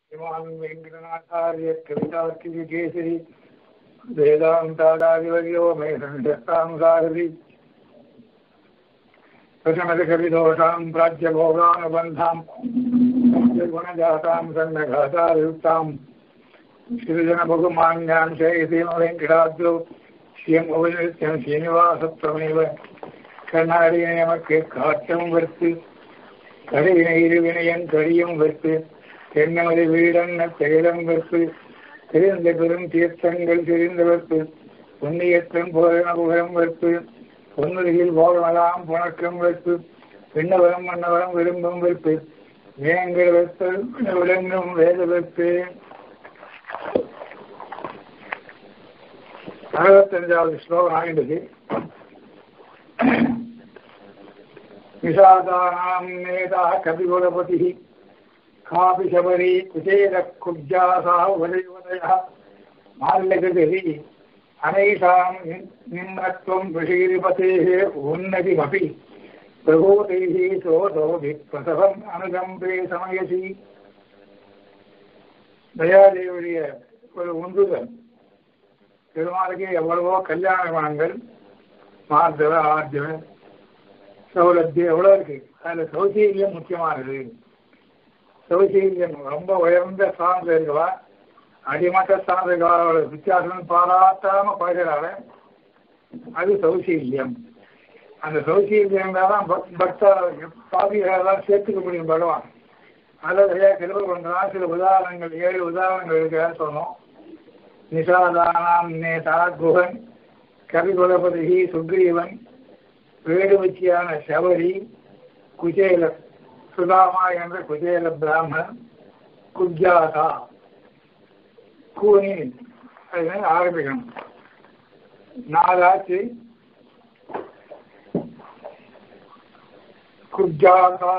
श्रीमान् वेङ्कटनाथार्य कवितार्किकेसरी वेदान्तादादिवर्यो मे सन्ध्यस्तां सारथि प्रशमदकविदोषां प्राच्यभोगानुबन्धां गुणजातां सन्नघातायुक्तां श्रीजनबहुमान्यां शयसीम वेङ्कटाद्रौ ஸ்ரீயம் உபநித்தியம் சீனிவாசத்துவமேவ கண்ணாடியை நமக்கு காட்டும் வெறுத்து கடையினை இருவினையன் கடியும் வெறுத்து தென்னமதி வீடன்ன செயலம் வெறுத்து தெரிந்த பெரும் தீர்த்தங்கள் தெரிந்த வெறுத்து புண்ணியத்தன் போதன புகழம் வெறுத்து பொன்னுருகில் போகமெல்லாம் புணக்கம் வெறுத்து விண்ணவரம் மன்னவரம் விரும்பும் வெறுப்பு வேங்கள் வெறுத்து விளங்கும் வேத வெறுப்பு அறுபத்தஞ்சாவது ஸ்லோகம் ஆகின்றது விஷாதானாம் நேதா கபிகுலபதி காபி சபரி குசேர குப்ஜாசா உதயோதய மால்லகதி அனைஷாம் நிம்மத்வம் விஷீரிபதேः உன்னதிமபி பிரபோதைः சோதோபி பிரசவம் அனுகம்பே சமயசி தயாதேவுடைய ஒரு உந்துதல் பெருமாளுக்கு எவ்வளவோ கல்யாண குணங்கள் மார்த்தவ ஆர்ஜவ சௌலத்தியம் எவ்வளோ இருக்கு அதில் சௌசீல்யம் முக்கியமானது சௌசீல்யம் ரொம்ப உயர்ந்த ஸ்தானத்தில் இருக்கவா அடிமட்ட ஸ்தானத்தில் இருக்கவாளோட வித்தியாசம் பாராட்டாம பழகிறாள அது சௌசீல்யம் அந்த சௌசீல்யம் தான் பக்த பாவிகளெல்லாம் சேர்த்துக்க முடியும் பகவான் அதில் நிறைய கிருப பண்ணுறான் சில உதாரணங்கள் ஏழு உதாரணங்கள் இருக்கிறான்னு சொன்னோம் நிஷாதானாம் நேதா குஹன் கவிகுலபதி சுக்ரீவன் வேடுவச்சியான சபரி குஜேல சுதாமா என்ற குஜேல பிராமணன் குஜாதா கூனி அது ஆரம்பிக்கணும் நாலாச்சு குஜாதா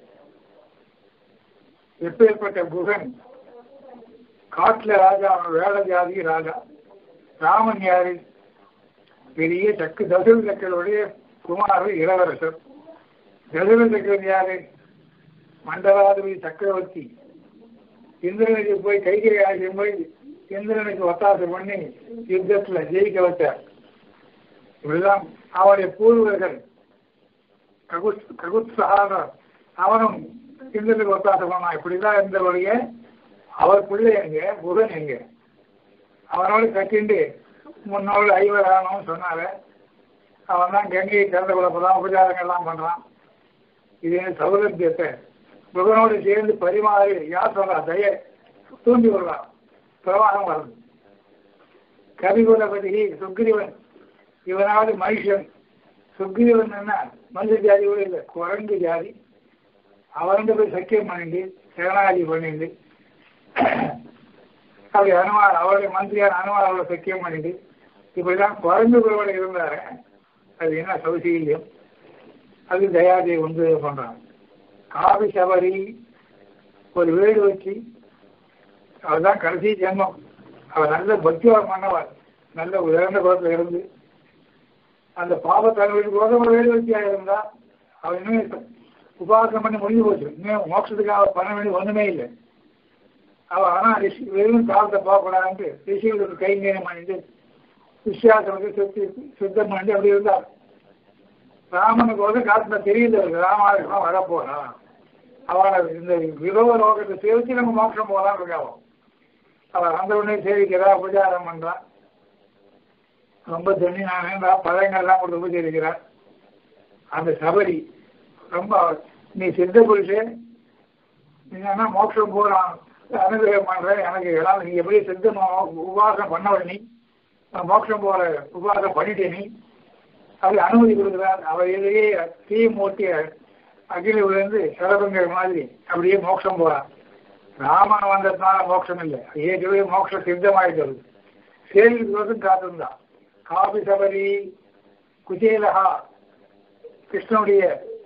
எப்பேற்பட்ட குகன் காட்டுல ராஜா அவன் வேலை ஜாதி ராஜா ராமன் யாரு பெரிய சக்கு தசர சக்கருடைய குமாரர் இளவரசர் தசர சக்கர் யாரு மண்டலாதிபதி சக்கரவர்த்தி இந்திரனுக்கு போய் கைகை ஆகியம் போய் இந்திரனுக்கு ஒத்தாசை பண்ணி யுத்தத்துல ஜெயிக்க வச்சார் இப்படிதான் அவருடைய பூர்வர்கள் ககுத் ககுத் சகாதர் அவனும் இந்திரனுக்கு ஒத்தாசை பண்ணான் இப்படிதான் இருந்தவருடைய அவர் பிள்ளை எங்க புதன் எங்க அவனோடு கட்டிண்டு முன்னோடு ஐவர் ஆகணும்னு சொன்னார அவன் தான் கங்கையை திறந்த குழப்பதான் உபச்சாரங்கள்லாம் பண்றான் இது சௌலபியத்தை புதனோடு சேர்ந்து பரிமாறி யார் சொல்றா தய தூண்டி விடுறான் பிரவாகம் வருது கவிகுலபதி சுக்ரீவன் இவனாவது மனுஷன் சுக்ரீவன் என்ன மனுஷ ஜாதி கூட இல்லை குரங்கு ஜாதி அவன் போய் சக்கியம் பண்ணிட்டு சரணாகி பண்ணிட்டு அப்படி அனுமார் அவருடைய மந்திரியார் அனுமார் அவரை சக்கியம் பண்ணிட்டு இப்படிதான் குறைந்து குறைவோட இருந்தாரு அது என்ன சௌசீல்யம் அது தயாதேவி வந்து பண்றாங்க காவி சபரி ஒரு வீடு வச்சு அவர்தான் கடைசி ஜென்மம் அவர் நல்ல பக்திவார் மன்னவர் நல்ல உயர்ந்த குலத்தில் இருந்து அந்த பாபத்தங்களுக்கு கூட வீடு வச்சியா இருந்தா அவர் இன்னும் உபாசனம் பண்ணி முடிஞ்சு போச்சு இன்னும் மோட்சத்துக்காக பண்ண வேண்டிய ஒண்ணுமே இல்லை அவ ஆனா ரிஷி வெறும் காலத்தை போகக்கூடாதுன்ட்டு ரிஷிகளுக்கு கைங்கரியம் பண்ணிட்டு விஸ்வாசனுக்கு சுத்தி சுத்தம் பண்ணி அப்படி இருந்தார் ராமனுக்கு வந்து காலத்துல தெரியல ராமாயணம் வரப்போறான் அவனை இந்த விரோத லோகத்தை சேவிச்சு நம்ம மோட்சம் போகலாம் இருக்காவும் அவன் அந்த உடனே சேவிக்கிறா உபச்சாரம் பண்றான் ரொம்ப தண்ணி நான் பழங்கள்லாம் கொடுத்து உபச்சரிக்கிறார் அந்த சபரி ரொம்ப நீ சித்த புருஷன் நீங்கன்னா மோட்சம் போறான் அனுகிரகம் பண்றேன் எனக்கு எல்லாம் நீ எப்படி சித்தம் உபாசம் பண்ணவள் நீ மோட்சம் போற உபாசம் பண்ணிட்டே நீ அப்படி அனுமதி கொடுக்குறார் அவர் இதையே தீ மூட்டிய அகில விழுந்து சரபங்கர் மாதிரி அப்படியே மோட்சம் போறார் ராமன் வந்ததுனால மோட்சம் இல்லை ஏற்கனவே மோட்சம் சித்தமாயிட்டது சேவிக்கிறதும் காத்திருந்தான் காபி சபரி குஜேலஹா கிருஷ்ணனுடைய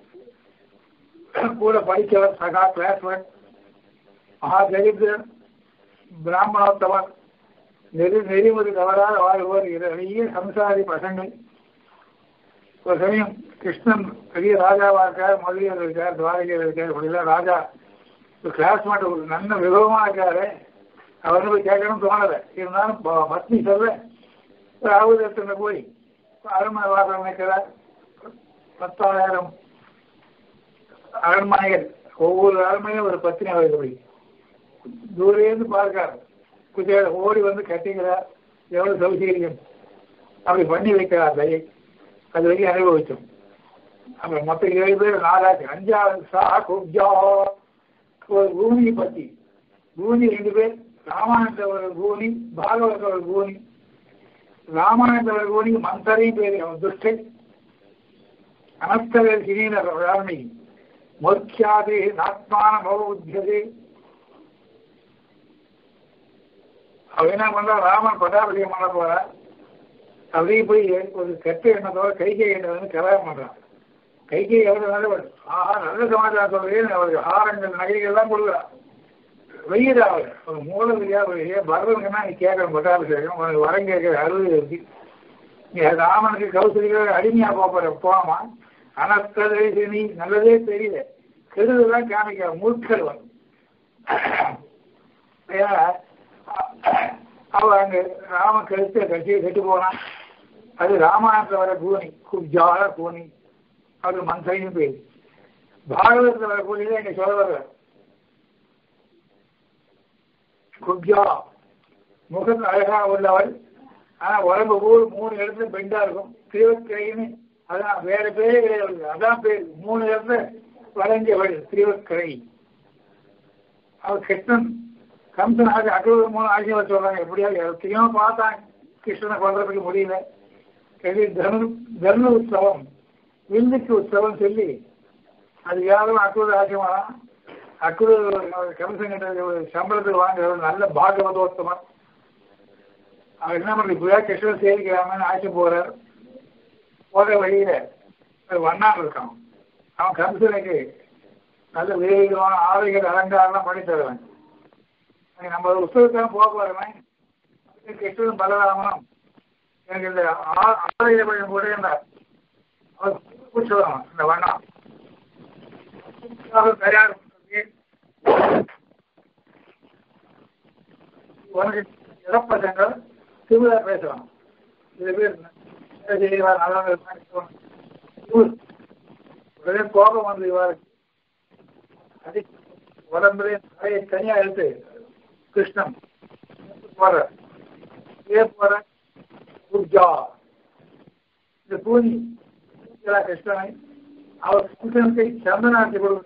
கூட படித்தவர் சகா கிளாஸ்மேட் மகாதரித்திரன் பிராமணோத்தவர் நெறி நெறிமுறை தவறாத வாழ்வோர் நிறைய சம்சாரி பசங்கள் ஒரு சமயம் கிருஷ்ணன் பெரிய ராஜாவா இருக்கார் மதுரையில் இருக்கார் துவாரகையில் இருக்கார் இப்படிலாம் ராஜா ஒரு கிளாஸ்மேட் ஒரு நல்ல விபவமா இருக்காரு அவர் போய் கேட்கணும்னு தோணலை இருந்தாலும் ப- பத்னி சொல்ல ஒரு அறுபது போய் அருமை வாசம் நிற்கிறார் பத்தாயிரம் அரண்மனைகள் ஒவ்வொரு அரண்மனையும் ஒரு பத்தினி அவர்கள் தூரேந்து பார்க்கார் குதிரை ஓடி வந்து கட்டிக்கிறார் எவ்வளவு சௌகரியம் அப்படி பண்ணி வைக்கிறார் தயை அது வரைக்கும் அனுபவிச்சோம் அப்புறம் மொத்தம் ஏழு பேர் நாலாச்சு அஞ்சாவது சா குப்ஜா ஒரு பூமி பத்தி பூமி ரெண்டு பேர் ராமாயணத்தை ஒரு பூமி பாகவத ஒரு பூமி ராமாயணத்தை ஒரு பூமி மந்தரையும் பேர் அவன் துஷ்டன் அனஸ்தவர் சிறீன ராமி மோட்சாதே நாத்மான பவபுத்தியதே அவன் என்ன பண்றா ராமன் பட்டாபிஷேகம் பண்ண போறா அப்படியே போய் ஒரு கெட்ட எண்ணத்தோட கைகை எண்ணெய் வந்து கல்யாணம் பண்றான் கைகை எவ்வளவு நல்லவர் ஆஹா நல்ல சமாச்சாரம் சொல்றேன் அவருக்கு ஆரங்கள் நகைகள் எல்லாம் கொடுக்குறான் வெயிடா அவர் ஒரு மூல வழியா ஒரு பரதனுக்குன்னா நீ கேட்கணும் பட்டாபிஷேகம் உனக்கு வரம் கேட்கிற அறுபது இருக்கு நீ ராமனுக்கு கௌசலிக்க அடிமையா போற போமா அனஸ்ததை நீ நல்லதே தெரியல கெடுதலாம் காமிக்க மூர்க்கர் வந்து ஏன்னா அவ அங்க ராம கழுத்த கட்சியை கெட்டு போனான் அது ராமாயணத்துல வர கூனி குப்ஜால கூனி அது மன்சைன்னு பேர் பாகவதத்தில் வர கூனி தான் இங்க சொல்ல வர்ற குப்ஜா முகம் அழகா உள்ளவள் ஆனா உடம்பு ஊர் மூணு இடத்துல பெண்டா இருக்கும் திருவக்கரைன்னு அதான் வேற பேரே கிடையாது அதான் பேர் மூணு இடத்துல வளைஞ்சவள் திருவக்கரை அவர் கிருஷ்ணன் கம்சன் ஆகி அக்ரூர் மூணு ஆட்சியவர் சொல்றாங்க எப்படியாவது எத்தையோ பார்த்தான் கிருஷ்ணனை கொல்றதுக்கு முடியல சரி தனு தர்ம உற்சவம் வில்லுக்கு உற்சவம் சொல்லி அது யாரும் அக்ரூர் ஆட்சியமாதான் அக்ரூர் கம்சன் கிட்ட ஒரு சம்பளத்துக்கு வாங்குற ஒரு நல்ல பாகவதோத்தமன் அவர் என்ன பண்றது இப்படியா கிருஷ்ணன் சேவிக்கிறாமன்னு ஆட்சி போறார் போற வழியில ஒரு வண்ணான் இருக்கான் அவன் கம்சனுக்கு நல்ல விதவிதமான ஆடைகள் அலங்காரம் பண்ணி தருவான் அங்க நம்ம உற்சவத்தான் போக வரவன் கிருஷ்ணன் பலராமனும் எனக்கு இந்த ஆ- ஆலய பையன் கூட இருந்தார் அவர் உற்சவம் இந்த வண்ணம் அவர் தயார் பண்றது. உனக்கு இறப்பசங்கள் திருவிழா பேசுவான் சில பேர் என்ன செய்வார் நல்லா இருப்பான்னு சொல்லுவாங்க. இவர் உடனே கோபம் வந்து இவருக்கு அது உடம்புல தலையை தனியா எடுத்து கிருஷ்ணன் போற ஏன் போற உர்ஜா இந்த பூனி பூஜா கிருஷ்ணனை அவர் கிருஷ்ணனுக்கு சந்தனாட்சி கொடுக்க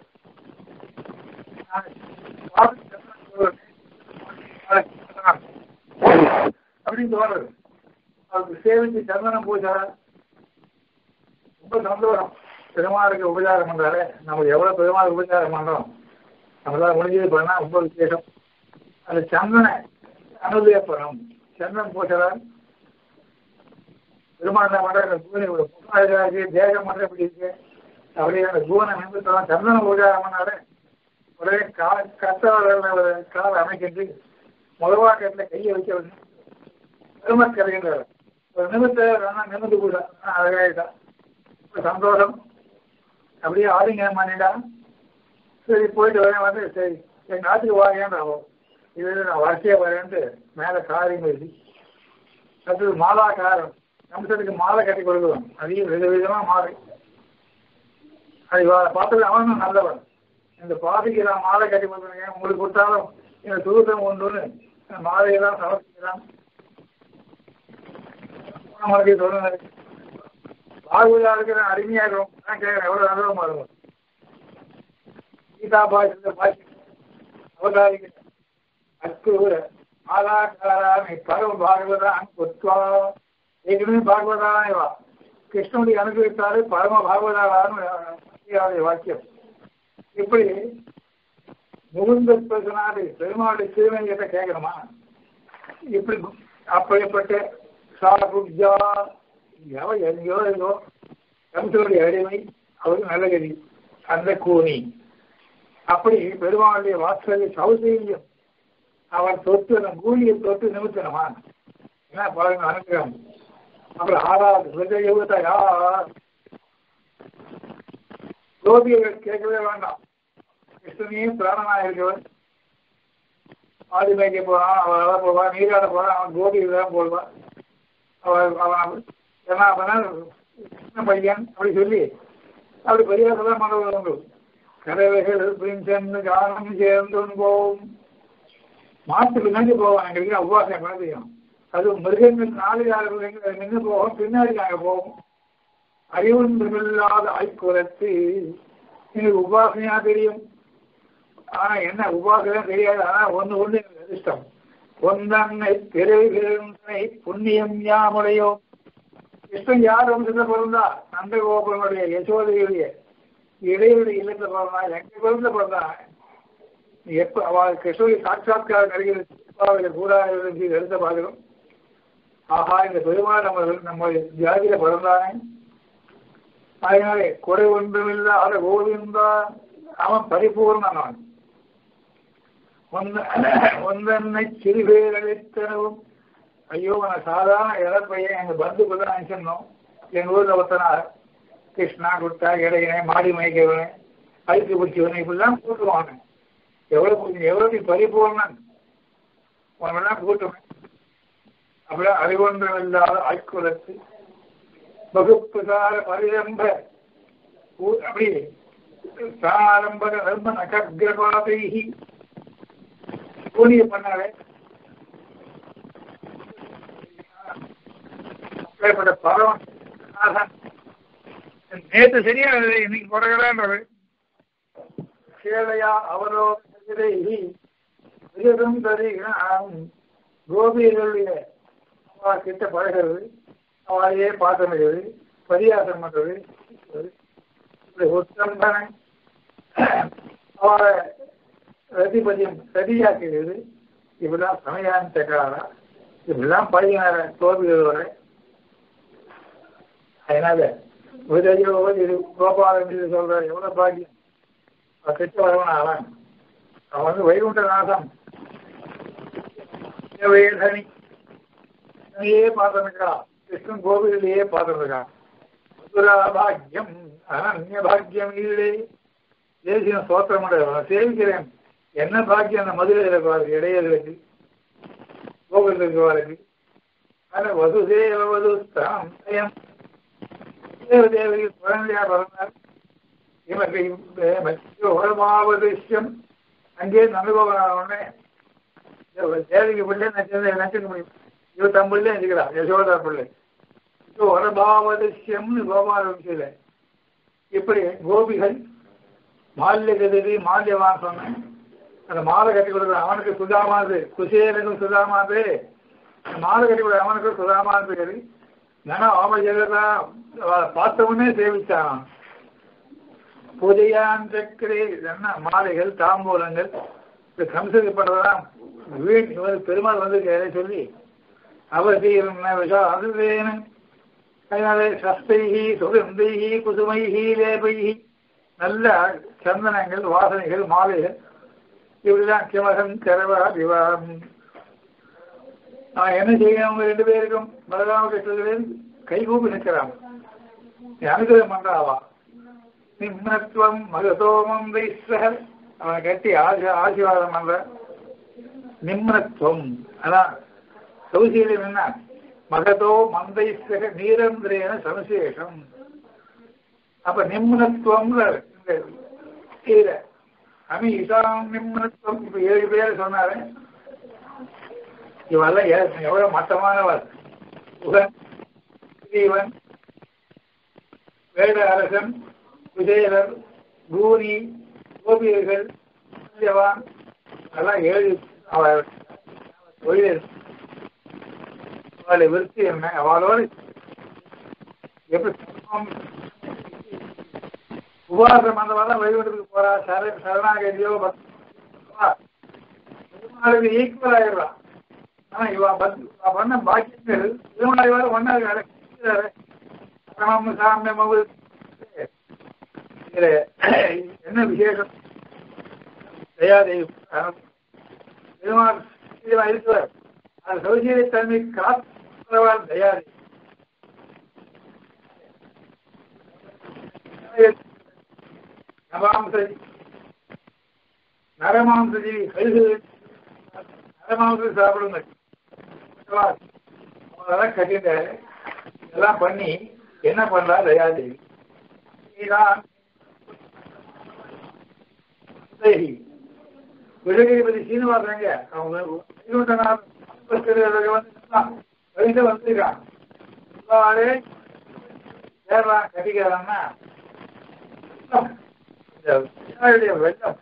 அப்படின்னு தோணுது அவருக்கு சேவிச்சு சந்தனம் பூஜை ரொம்ப சந்தோஷம் பெருமாளுக்கு உபச்சாரம் பண்றாரு நம்ம எவ்வளவு பெருமாளுக்கு உபச்சாரம் பண்றோம் நம்மளால முடிஞ்சது பண்ணா ரொம்ப விசேஷம் அது சந்தன அனுதேப்பனம் சந்தனம் பூசலாம் பெருமாள் என்ன பண்ற பூனை ஒரு புகாரா இருக்கு தேகம் மட்டும் இப்படி இருக்கு அப்படியே அந்த பூனை நிமித்தம் சந்தன உபச்சாரம் பண்ணாரு உடனே கா கத்தவர்கள் ஒரு கால் அமைக்கிட்டு முதவாக்கத்துல கையை வைக்க உடனே பெருமாள் கிடைக்கின்றார் ஒரு நிமித்த நிமிந்து கூட அழகாயிட்டான் ரொம்ப சந்தோஷம் அப்படியே ஆலிங்கனம் பண்ணிட்டா சரி போயிட்டு வரேன் வந்து சரி எங்க நாட்டுக்கு வாங்கன்றாவோ இது நான் வரிசையா வரேன்ட்டு மேல காரியம் எழுதி அது மாலாக்காரம் கம்சத்துக்கு மாலை கட்டி கொடுக்குறோம் அதையும் வித விதமா மாறி அது இவ- பார்த்தது அவனும் நல்லவன் இந்த பாதிக்கு நான் மாலை கட்டி கொடுக்குறேன் உங்களுக்கு கொடுத்தாலும் இந்த தூதம் ஒன்றுன்னு இந்த மாலையெல்லாம் சமர்ப்பிக்கிறான் நம்மளுக்கு சொல்லுங்க பாகுலா இருக்கிற அருமையா இருக்கும் நான் கேட்கிறேன் எவ்வளவு நல்லவமா இருக்கும் கீதா பாஷத்தை பாஷி அவதாரிக்க அக்ரூர ஆலாக்காராமி பரம பாகவதான் குத்வா ஏற்கனவே பாகவதான் இவா கிருஷ்ணனுடைய அனுபவித்தாரு பரம பாகவதாரான்னு வாக்கியம் இப்படி முகுந்த பேசினாரு பெருமாளுடைய திருமணியத்தை கேட்கணுமா இப்படி அப்படிப்பட்ட சாகுஜா எவ எங்கேயோ எங்கோ கம்சனுடைய அடிமை அவருக்கு நல்ல கதி அந்த கூனி அப்படி பெருமாளுடைய வாசலை சௌசீல்யம் அவர் தொட்டு அந்த கூலியை தொட்டு நிமித்தனமா என்ன பாருங்க அனுகிரகம் அப்புறம் ஆறாவது ஹிருதயுகத்தை யார் கோபியர்கள் கேட்கவே வேண்டாம் கிருஷ்ணனையே பிராணனா இருக்கவன் ஆதி மேய்க்க போறான் அவன் அழ போவான் நீராட போறான் அவன் கோபி தான் போடுவான் அவன் அவன் என்ன பண்ண சின்ன பையன் அப்படி சொல்லி அப்படி பரிகாசம் மகள் உண்டு கறவைகள் பிரிஞ்சன்னு காரணம் சேர்ந்து போகும் மாட்டு பின்னாடி போவோம் எங்களுக்கு உபவாசம் குழந்தையும் அது மிருகங்கள் நாலு யாரு நின்று போகும் பின்னாடி நாங்கள் போவோம் அறிவுன்றில்லாத ஆய்க்குலத்து எனக்கு உபாசனையா தெரியும் ஆனா என்ன உபாசனை தெரியாது ஆனா ஒண்ணு ஒண்ணு எனக்கு அதிர்ஷ்டம் ஒன்னன்னை பிறவிகளை புண்ணியம் யாமுடையோ இஷ்டம் யார் வம்சத்துல பிறந்தா நந்த கோபுரனுடைய யசோதையுடைய இடையுடைய இல்லத்துல பிறந்தா எங்க குழந்தை பிறந்தா எப்ப அவள் கிருஷ்ணனுடைய சாட்சாத்காரம் கிடைக்கிறது கூடாது எடுத்த பார்க்கிறோம் ஆஹா இந்த பெருமாள் நம்ம நம்ம ஜாதியில பிறந்தானே அதனாலே குறை ஒன்றுமில்லாத கோவிந்தா அவன் பரிபூர்ணன் அவன் ஒன்றன்னை சிறுபேர் அளித்தனவும் ஐயோ நான் சாதாரண இளப்பையன் எங்க பந்துக்குள்ள நினைச்சிருந்தோம் எங்க ஊர்ல ஒருத்தனா கிருஷ்ணா குட்டா இடையினே மாடி மயக்கவனே அழுக்கு பிடிச்சவனே இப்படிலாம் கூட்டுவாங்க எவ்வளவு எவ்வளவு பரிபூர்ணன் உனெல்லாம் கூட்டுவேன் அப்படியே அறிவொன்றும் இல்லாத ஆய்க்குலத்து வகுப்புசார பரிரம்ப அப்படி சாரம்ப ரம்ப நகர்கிரபாதைஹி கூலிய பண்ணாலே அப்படிப்பட்ட பரவன் நேற்று சரியா இன்னைக்கு குறைகிறான்றது கேளையா அவரோட விரதம் தருகிறான் கோபியர்களுடைய அவா கிட்ட பழகிறது அவளையே பார்த்துறது பரியாசம் பண்றது இப்படி உத்தம் தானே அவளை ரதிபதியம் சரியாக்குகிறது இப்படிலாம் சமயாந்த காலா இப்படிலாம் பழகினார கோபிகளோட அதனால விதையோ இது கோபாலன் இது சொல்ற எவ்வளவு பாக்கியம் அவன் கிட்ட வரவன் அவன் அவன் வந்து வைகுண்ட நாசம் தனி தனியே பார்த்துருக்கான் கிருஷ்ணன் கோவிலையே பார்த்துருக்கான் மதுரா பாக்கியம் அனன்ய பாக்கியம் இல்லை தேசிய சோத்திரம் சேவிக்கிறேன் என்ன பாக்கியம் அந்த மதுரையில் இருக்கவாருக்கு இடையர்களுக்கு கோவில் இருக்கவாருக்கு ஆனா வசுதேவ வதுஸ்தாம் தேவதேவரி குழந்தையா பிறந்தார் உடமாவதிஷ்யம் அங்கே நந்தகோபுரம் உடனே தேவிக்கு பிள்ளை நச்சு நச்சுக்க முடியும் இவ தம் பிள்ளை நினைக்கிறான் யசோதா பிள்ளை வரபாவதிஷ்யம்னு கோபால விஷயில இப்படி கோபிகள் மால்ய கதிரி மால்யவான் சொன்னேன் அந்த மாலை கட்டி கொடுக்குற அவனுக்கு சுதாமாது குசேலனுக்கும் சுதாமாது மாலை கட்டி கொடுக்குற அவனுக்கு சுதாமாது பேரு நன ஆம ஜெகதா பார்த்தவனே சேவிச்சான் பூஜையான் சக்கரே என்ன மாலைகள் தாம்பூலங்கள் கம்சது பண்றதெல்லாம் வீண் இவர் பெருமாள் வந்து சொல்லி அவசீர்ண விஷாதுவேன அதனால சஸ்தைகி சுகந்தைகி குசுமைகி லேபைகி நல்ல சந்தனங்கள் வாசனைகள் மாலைகள் இப்படிதான் கிமகன் கரவா திவாம் நான் என்ன செய்யணும் அவங்க ரெண்டு பேருக்கும் பலராம கிருஷ்ணன் கைகூப்பி நிற்கிறான் அனுகிரகம் பண்றாவா நிம்மத்துவம் மகதோமம் வைஸ்வகர் அவன் கட்டி ஆசி ஆசீர்வாதம் பண்ற நிம்மத்துவம் அதான் சௌசீலம் என்ன மகதோ மந்தைஸ்வக நீரந்திரேன சமசேஷம் அப்ப நிம்மனத்துவம் அமீசாம் நிம்மனத்துவம் இப்ப ஏழு பேர் சொன்னாரு இவெல்லாம் எவ்வளவு மட்டமானவர் புகன் ஸ்ரீவன் வேட அரசன் விஜயரர் பூரி கோபியர்கள் சூரியவான் அதெல்லாம் ஏழு அவர் தொழில் அவளை விருத்தி என்ன அவளோடு எப்படி உபாசம் வந்தவெல்லாம் வைகுண்டத்துக்கு போறா சர சரணாகதியோ பெருமாளுக்கு ஈக்குவல் ஆயிடுறான் ஆனா இவ பண்ண பாக்கியங்கள் திருமணம் வேற ஒன்னாரு வேற சமம் சாமியம் என்ன விசேஷம் தயாதேவி பெருமாள் இருக்கிறார் அந்த சௌசீரிய தன்மை காப்பவன் தயாதேவி நவாம்சை நரமாம்சஜி கழுகு நரமாம்சம் சாப்பிடுங்க அதெல்லாம் கட்டிட்டாரு இதெல்லாம் பண்ணி என்ன பண்றா தயாதேவி நீதான் சரி விஜயகிரிபதி சீனிவாசங்க அவங்க வந்து வந்துருக்கான் எல்லாரே சேரலாம் கட்டிக்கிறான்னா இந்த வெள்ளம்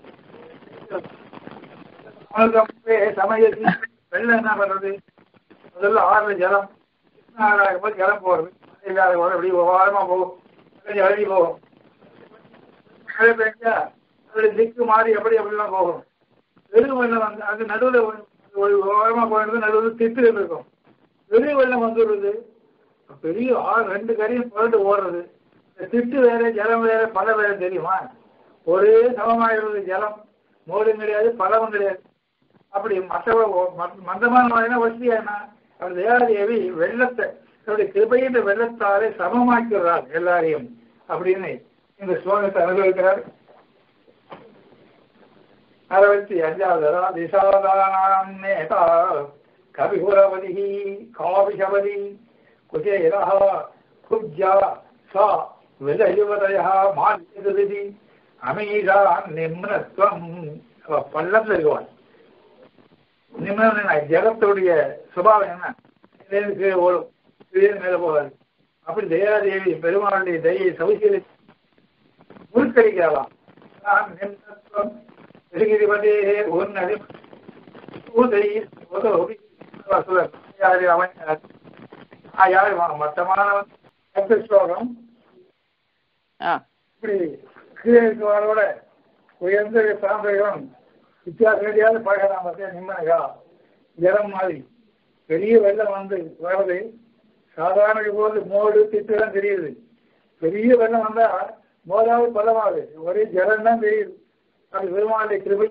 சமயத்தில் வெள்ளம் என்ன பண்றது முதல்ல ஆறுல ஜலம் ஆறாயிரம் போது ஜலம் போறது இல்லாத போது அப்படி ஓரமா போகும் கொஞ்சம் அழுகி போகும் மழை பெஞ்சா அதோட திக்கு மாறி எப்படி அப்படிலாம் போகும் வெறும் வெள்ளம் வந்து அது நடுவில் ஒரு ஓரமா போயிடுறது நடுவில் திட்டு இருக்கும் பெரிய வெள்ளம் வந்துடுறது பெரிய ஆறு ரெண்டு கரையும் புரண்டு ஓடுறது இந்த திட்டு வேற ஜலம் வேற பழம் வேற தெரியுமா ஒரே சமமாகிறது ஜலம் மோடும் கிடையாது பழமும் கிடையாது அப்படி மற்ற மந்தமான மழைனா வசதியா என்ன அவர் தேவாதேவி வெள்ளத்தை அவருடைய கிருபையின் வெள்ளத்தாலே சமமாக்கிறார் எல்லாரையும் அப்படின்னு இந்த ஸ்லோகத்தை அனுபவிக்கிறார் அறுபத்தி அஞ்சாவது திசாதானாம் நேதா கவிகுலவதி காவிஷவதி குஜேரா குப்ஜா சா விதயுவதயா மாநிலதி அமீரா நிம்னத்வம் அவ பள்ளத்துல இருக்குவாள் நிம்மதி ஜலத்துடைய சுபாவம் என்ன கீழே ஓடும் கீழே மேல போகாது அப்படி தயாதேவி பெருமாளுடைய தயை சௌசியலை முழுக்கடிக்கலாம் நான் நிம்மத்துவம் திருகிரிபதே ஒரு நதி யாரு அவன் யாரு மொத்தமானவன் பத்து ஸ்லோகம் இப்படி கீழே இருக்கிறவரோட உயர்ந்த சாம்பிரகம் வித்தியாசம் கிடையாது பழகலாம் பார்த்தா நிம்மதிகா ஜலம் மாதிரி பெரிய வெள்ளம் வந்து வர்றது சாதாரண போது மோடு திட்டுலாம் தெரியுது பெரிய வெள்ளம் வந்தா மோதாவது பலமாகுது ஒரே ஜலம் தான் தெரியுது அது பெருமாளுடைய கிருபை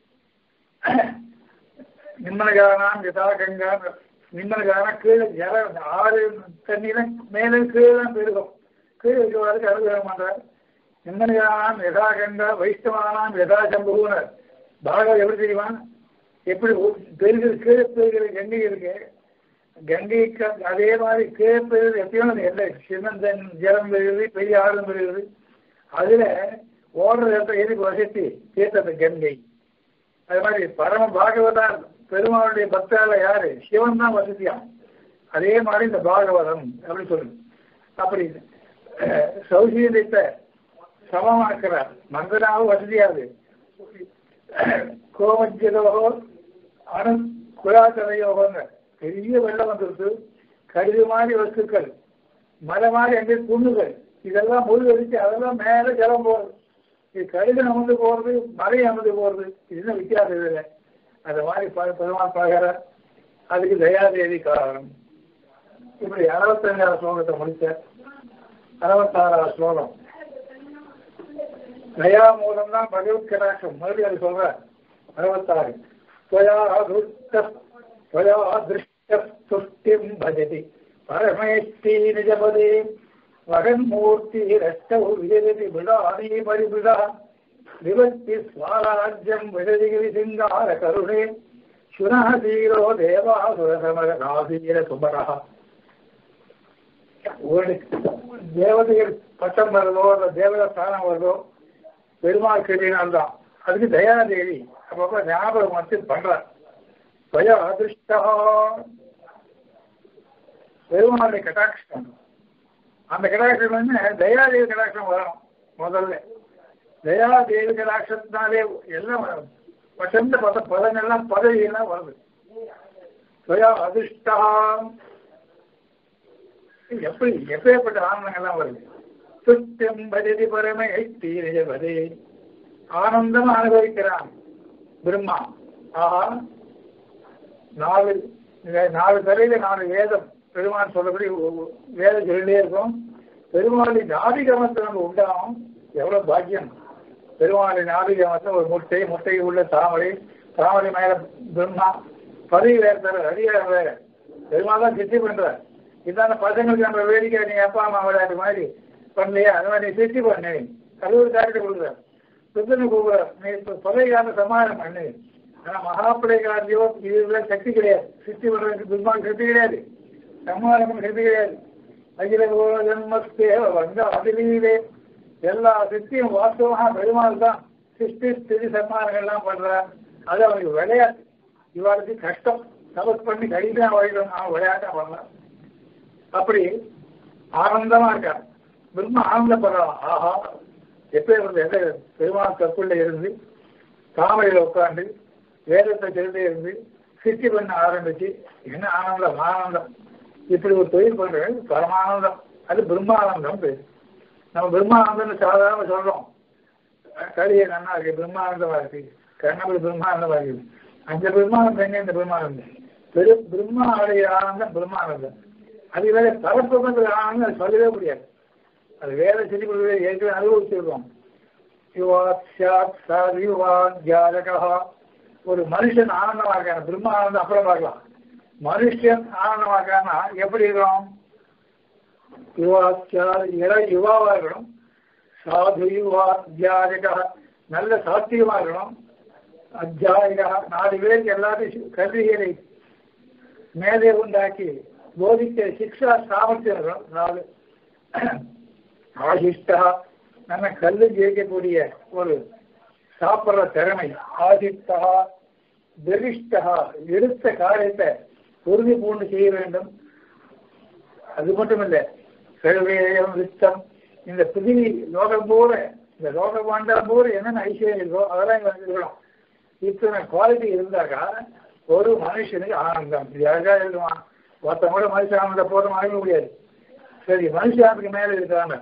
நிம்மனகானாம் யதா கங்கா நிம்மனகான கீழே ஜல ஆறு தண்ணியில மேலே கீழே தான் பெருகும் கீழே இருக்கிறவருக்கு அனுகிரகம் பண்றார் நிம்மனகானாம் யதா கங்கா வைஷ்ணவானாம் யதா சம்புனர் பாகம் எப்படி தெரியுமா எப்படி பெருகிற கீழே பெருகிற கங்கை இருக்கு கங்கைக்கு அதே மாதிரி கீழே பெருகிறது எப்பயும் இல்லை சின்னந்தன் ஜலம் பெறுகிறது பெரிய ஆழம் பெறுகிறது அதுல ஓடுற இடத்துல எதுக்கு வசதி தீர்த்தது கங்கை அது மாதிரி பரம பாகவதார் பெருமாளுடைய பக்தால யாரு சிவன் தான் வசதியாம் அதே மாதிரி இந்த பாகவதம் அப்படின்னு சொல்லுது அப்படி சௌசீரியத்தை சமமாக்குறார் மந்தனாவும் வசதியாது கோமஜதோ அணு குழாக்கதையோகங்க பெரிய வெள்ளம் வந்துருக்கு கருது மாதிரி வஸ்துக்கள் மலை மாதிரி அங்கே புண்ணுகள் இதெல்லாம் முழுகடிச்சு அதெல்லாம் மேலே ஜலம் போகுது இது கழுகு அமர்ந்து போகிறது மலை அமர்ந்து போகிறது இதுதான் வித்தியாசம் இல்லை அந்த மாதிரி பெருமாள் பார்க்கிற அதுக்கு தயாதேவி காரணம் இப்படி அறுபத்தஞ்சாவது ஸ்லோகத்தை முடிச்ச அறுபத்தாறாவது ஸ்லோகம் தயா மூலம் தான் பகவத் கடாட்சம் மறுபடியும் அது சொல்ற அறுபத்தாறு त्वया त्वया दृष्टस्तुष्टिं भजति परमेष्टि निजपदे वगन्मूर्तिरष्टौ विजयति मृडानी परिमृडः विभक्ति स्वाराज्यं विजयगिरिसिङ्गारकरुणे शुनः धीरो देवासुरसमरनाधीरसुमरः ஒரு தேவதைகள் பட்டம் வருதோ அந்த தேவதை ஸ்தானம் வருதோ பெருமாள் கிருதினால் தான் அதுக்கு தயாதேவி அப்பப்ப ஞாபகம் வந்து பண்றார் தயா அதிருஷ்டா பெருமாளுடைய கட்டாட்சம் அந்த கடாட்சம் வந்து தயாதேவி கடாட்சம் வரும் முதல்ல தயாதேவி கடாட்சத்தினாலே எல்லாம் வசந்த பத பதங்கள்லாம் பதவியெல்லாம் வருது தயா அதிர்ஷ்டா எப்படி எப்பேற்பட்ட ஆனந்தங்கள்லாம் வருது சுத்தம் பஜதி பரமை தீரஜபதே ஆனந்தம் அனுபவிக்கிறான் பிரம்மா ஆஹா நாலு நாலு தலையில நாலு வேதம் பெருமான் சொல்லபடி வேதம் சொல்லிட்டே இருக்கும் பெருமாளின் நாதிகமத்தை நம்ம உண்டாகும் எவ்வளவு பாக்கியம் பெருமாளின் நாதிகமத்தை ஒரு முட்டை முட்டை உள்ள தாமரை தாமரை மேல பிரம்மா பதவி வேற தர அதிகாரம் வேற பெருமாள் தான் சித்தி பண்றார் இதான பசங்களுக்கு நம்ம வேடிக்கை நீ அப்பா அம்மா விளையாட்டு மாதிரி பண்ணலையா அது மாதிரி சித்தி பண்ணேன் அது ஒரு கேரக்டர் கொடுக்குறாரு ருத்ரனை கூப்பிடுறார் நீ இப்ப கொலைகார சமாதானம் பண்ணு ஆனா மகாபிள்ளைகாரியோ இதுல சக்தி கிடையாது சித்தி பண்றதுக்கு துர்மான் சக்தி கிடையாது சமாதானம் சக்தி கிடையாது அகில ஜன்மஸ்தேவ வந்த அதிலே எல்லா சித்தியும் வாஸ்தவமாக பெருமாள் தான் சிருஷ்டி ஸ்திதி சன்மானங்கள்லாம் பண்றான் அது அவனுக்கு விளையாட்டு இவாளுக்கு கஷ்டம் தபஸ் பண்ணி கடிதம் வழிகளும் அவன் விளையாட்டா பண்ணலாம் அப்படி ஆனந்தமா இருக்கான் பிரம்ம ஆனந்தப்படுறான் ஆஹா எப்ப எந்த பெருமாள் தப்புள்ள இருந்து தாமரையில உட்காந்து வேதத்தை தெரிந்து இருந்து சித்தி பண்ண ஆரம்பிச்சு என்ன ஆனந்தம் ஆனந்தம் இப்படி ஒரு தொழில் பண்றது பரமானந்தம் அது பிரம்மானந்தம் பேரு நம்ம பிரம்மானந்தம்னு சாதாரண சொல்றோம் கலிய கண்ணா இருக்கு பிரம்மானந்தமா இருக்கு கண்ணபடி பிரம்மானந்தமா இருக்கு அந்த பிரம்மானந்தம் எங்க இந்த பிரம்மானந்தம் பெரு பிரம்மாவுடைய ஆனந்தம் பிரம்மானந்தம் அது வேற பரப்புங்கிற ஆனந்தம் அது சொல்லவே முடியாது அது வேற செஞ்சு கொடுக்கவே ஏற்கனவே அனுபவிச்சிருக்கோம் யுவா சாத் சாத் யுவா ஜாதகா ஒரு மனுஷன் ஆனந்தமா இருக்கான் பிரம்ம ஆனந்தம் அப்புறம் பார்க்கலாம் மனுஷன் ஆனந்தமா இருக்கான்னா எப்படி இருக்கணும் யுவா இள யுவாவா இருக்கணும் சாது யுவா அத்தியாயகா நல்ல சாத்தியமா இருக்கணும் அத்தியாயகா நாலு பேருக்கு எல்லாத்தையும் கல்விகளை மேலே உண்டாக்கி போதிக்க சிக்ஷா சாமர்த்தியம் இருக்கணும் நாலு ஆசிஷ்டா நம்ம கல்லு ஜெயிக்கக்கூடிய ஒரு சாப்பிட்ற திறமை ஆசிஷ்டா பெரிஷ்டா எடுத்த காரியத்தை உறுதி பூண்டு செய்ய வேண்டும் அது மட்டும் இல்லை சர்வேயம் வித்தம் இந்த பிரிவி லோகம் பூர இந்த லோக மண்டலம் பூர என்னென்ன ஐஸ்வர்யம் இருக்கோ அதெல்லாம் இங்க வந்துருக்கணும் இத்தனை குவாலிட்டி இருந்தாக்கா ஒரு மனுஷனுக்கு ஆனந்தம் இது யாருக்கா இருக்குமா ஒருத்தன் கூட மனுஷ ஆனந்தம் போட வாங்க முடியாது சரி மனுஷானுக்கு மேல இருக்காங்க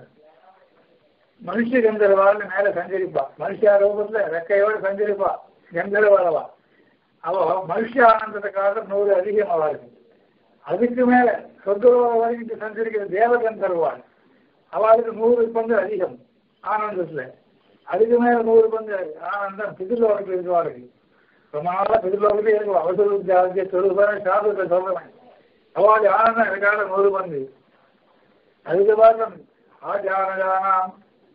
மனுஷ கந்தரவாள்னு மேல சஞ்சரிப்பா மனுஷா ரூபத்துல ரெக்கையோட சஞ்சரிப்பா கந்தரவாளவா அவ மனுஷ ஆனந்தத்துக்காக நூறு அதிகம் அவளுக்கு அதுக்கு மேல சொர்க்கலோக வரைக்கும் சஞ்சரிக்கிற தேவகந்தர்வாள் அவளுக்கு நூறு பங்கு அதிகம் ஆனந்தத்துல அதுக்கு மேல நூறு பங்கு ஆனந்தம் பிதிர்லோகத்தில் இருக்கிறவாளுக்கு ரொம்ப நாளா பிதிர்லோகத்திலே இருக்கும் அவசர ஜாதிய சொல்லுபேன் சாதத்தை சொல்றேன் அவளுடைய ஆனந்தம் எனக்காக நூறு பங்கு அதுக்கு பாருங்க ஆஜானஜானாம்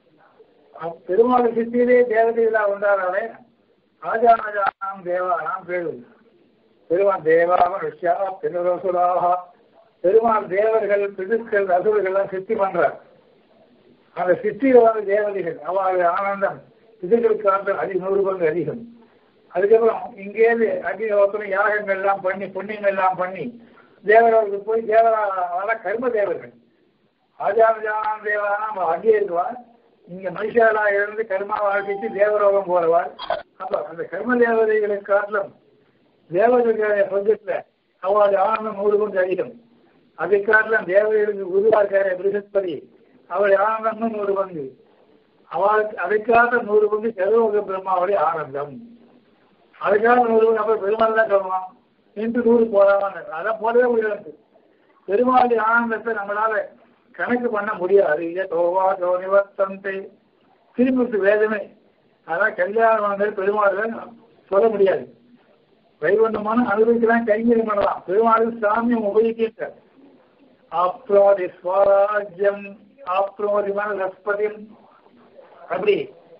பெருமாள் சித்தியிலே தேவதைகளா உண்டாராலே ஆஜானஜானாம் தேவானாம் பேரு பெருமாள் தேவா மனுஷா பின்னரசுலாக பெருமாள் தேவர்கள் பிதுக்கள் அசுரர்கள் எல்லாம் சித்தி பண்றார் அந்த சித்தியில வந்து தேவதைகள் அவளுடைய ஆனந்தம் பிதுக்களுக்கு ஆற்றல் அதி நூறு பங்கு அதிகம் அதுக்கப்புறம் இங்கேருந்து அக்னிஹோத்திரம் யாகங்கள் எல்லாம் பண்ணி புண்ணியங்கள் எல்லாம் பண்ணி தேவர்களுக்கு போய் தேவரால கர்ம தேவர்கள் ஆஜானஜானாம் தேவானாம் அங்கே இருக்குவார் இங்க மனுஷாலா இருந்து கர்மா வாழ்க்கைக்கு தேவரோகம் போறவாள் அப்ப அந்த கர்ம தேவதைகளை காட்டிலும் தேவதைகளுடைய பட்ஜெட்ல அவள் ஆனந்தம் நூறு கொண்டு அதிகம் அதை காட்டிலும் தேவதைகளுக்கு குருவா இருக்காரு பிருகஸ்பதி அவள் ஆனந்தம் நூறு பங்கு அவளுக்கு அதைக்காக நூறு பங்கு சர்வக பிரம்மாவுடைய ஆனந்தம் அதுக்காக நூறு பங்கு அப்புறம் பெருமாள் தான் சொல்லலாம் இன்று நூறு போதாமல் அதான் போடவே முடியாது பெருமாளுடைய ஆனந்தத்தை நம்மளால கணக்கு பண்ண முடியாது தோவா தோ நிவர்த்தந்தை திருமூர்த்தி வேதமே அதான் கல்யாணம் வந்து பெருமாள் சொல்ல முடியாது வைகுண்டமான அனுபவிக்கலாம் கைங்கரியம் பண்ணலாம் பெருமாள் சாமியம் உபயோகிக்கின்ற ஆப்ரோதி ஸ்வராஜ்யம் ஆப்ரோதிமான லஸ்பதியம் அப்படி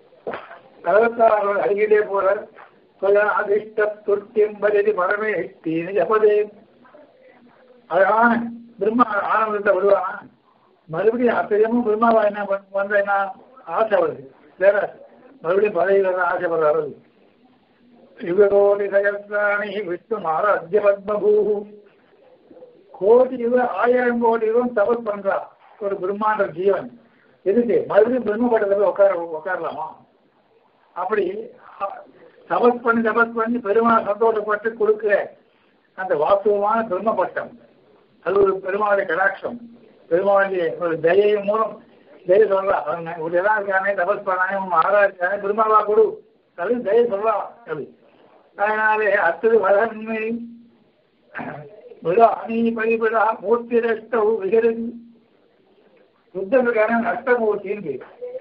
கலகத்தாரோட அருகிலே போறார் அதிர்ஷ்ட துர்த்தியம் பரதி பரமே தீனி ஜபதே அழகான பிரம்மா ஆனந்தத்தை விடுவானா மறுபடியும் ஆச்சரியமும் பிரம்மாவா என்ன வந்த என்ன ஆசை வருது வேற மறுபடியும் பதவியில் தான் ஆசைப்படுறாரு யுககோடி சகசிராணி விஷ்ணு ஆராத்திய பத்மபூ கோடி யுக ஆயிரம் கோடி யுகம் தபஸ் பண்றா ஒரு பிரம்மாண்ட ஜீவன் எதுக்கு மறுபடியும் பிரம்மபட்டத்தில் உட்கார உட்காரலாமா அப்படி தபஸ் பண்ணி தபஸ் பண்ணி பெருமாள் சந்தோஷப்பட்டு கொடுக்கிற அந்த வாஸ்தவமான பிரம்மபட்டம் அது ஒரு பெருமாளுடைய கடாட்சம் பெருமாளுடைய ஒரு தயையின் மூலம் தய சொல்லலாம் அவங்க இப்படியெல்லாம் இருக்கானே தபஸ் பண்ணானே ஆறா இருக்கானே பெருமாளா கொடு அது தய சொல்லலாம் அது அதனாலே அத்தது வளர்மை விழா அணி பரிவிழா மூர்த்தி நஷ்டம் விகரது புத்தனுக்கான நஷ்டமூர்த்தின்னு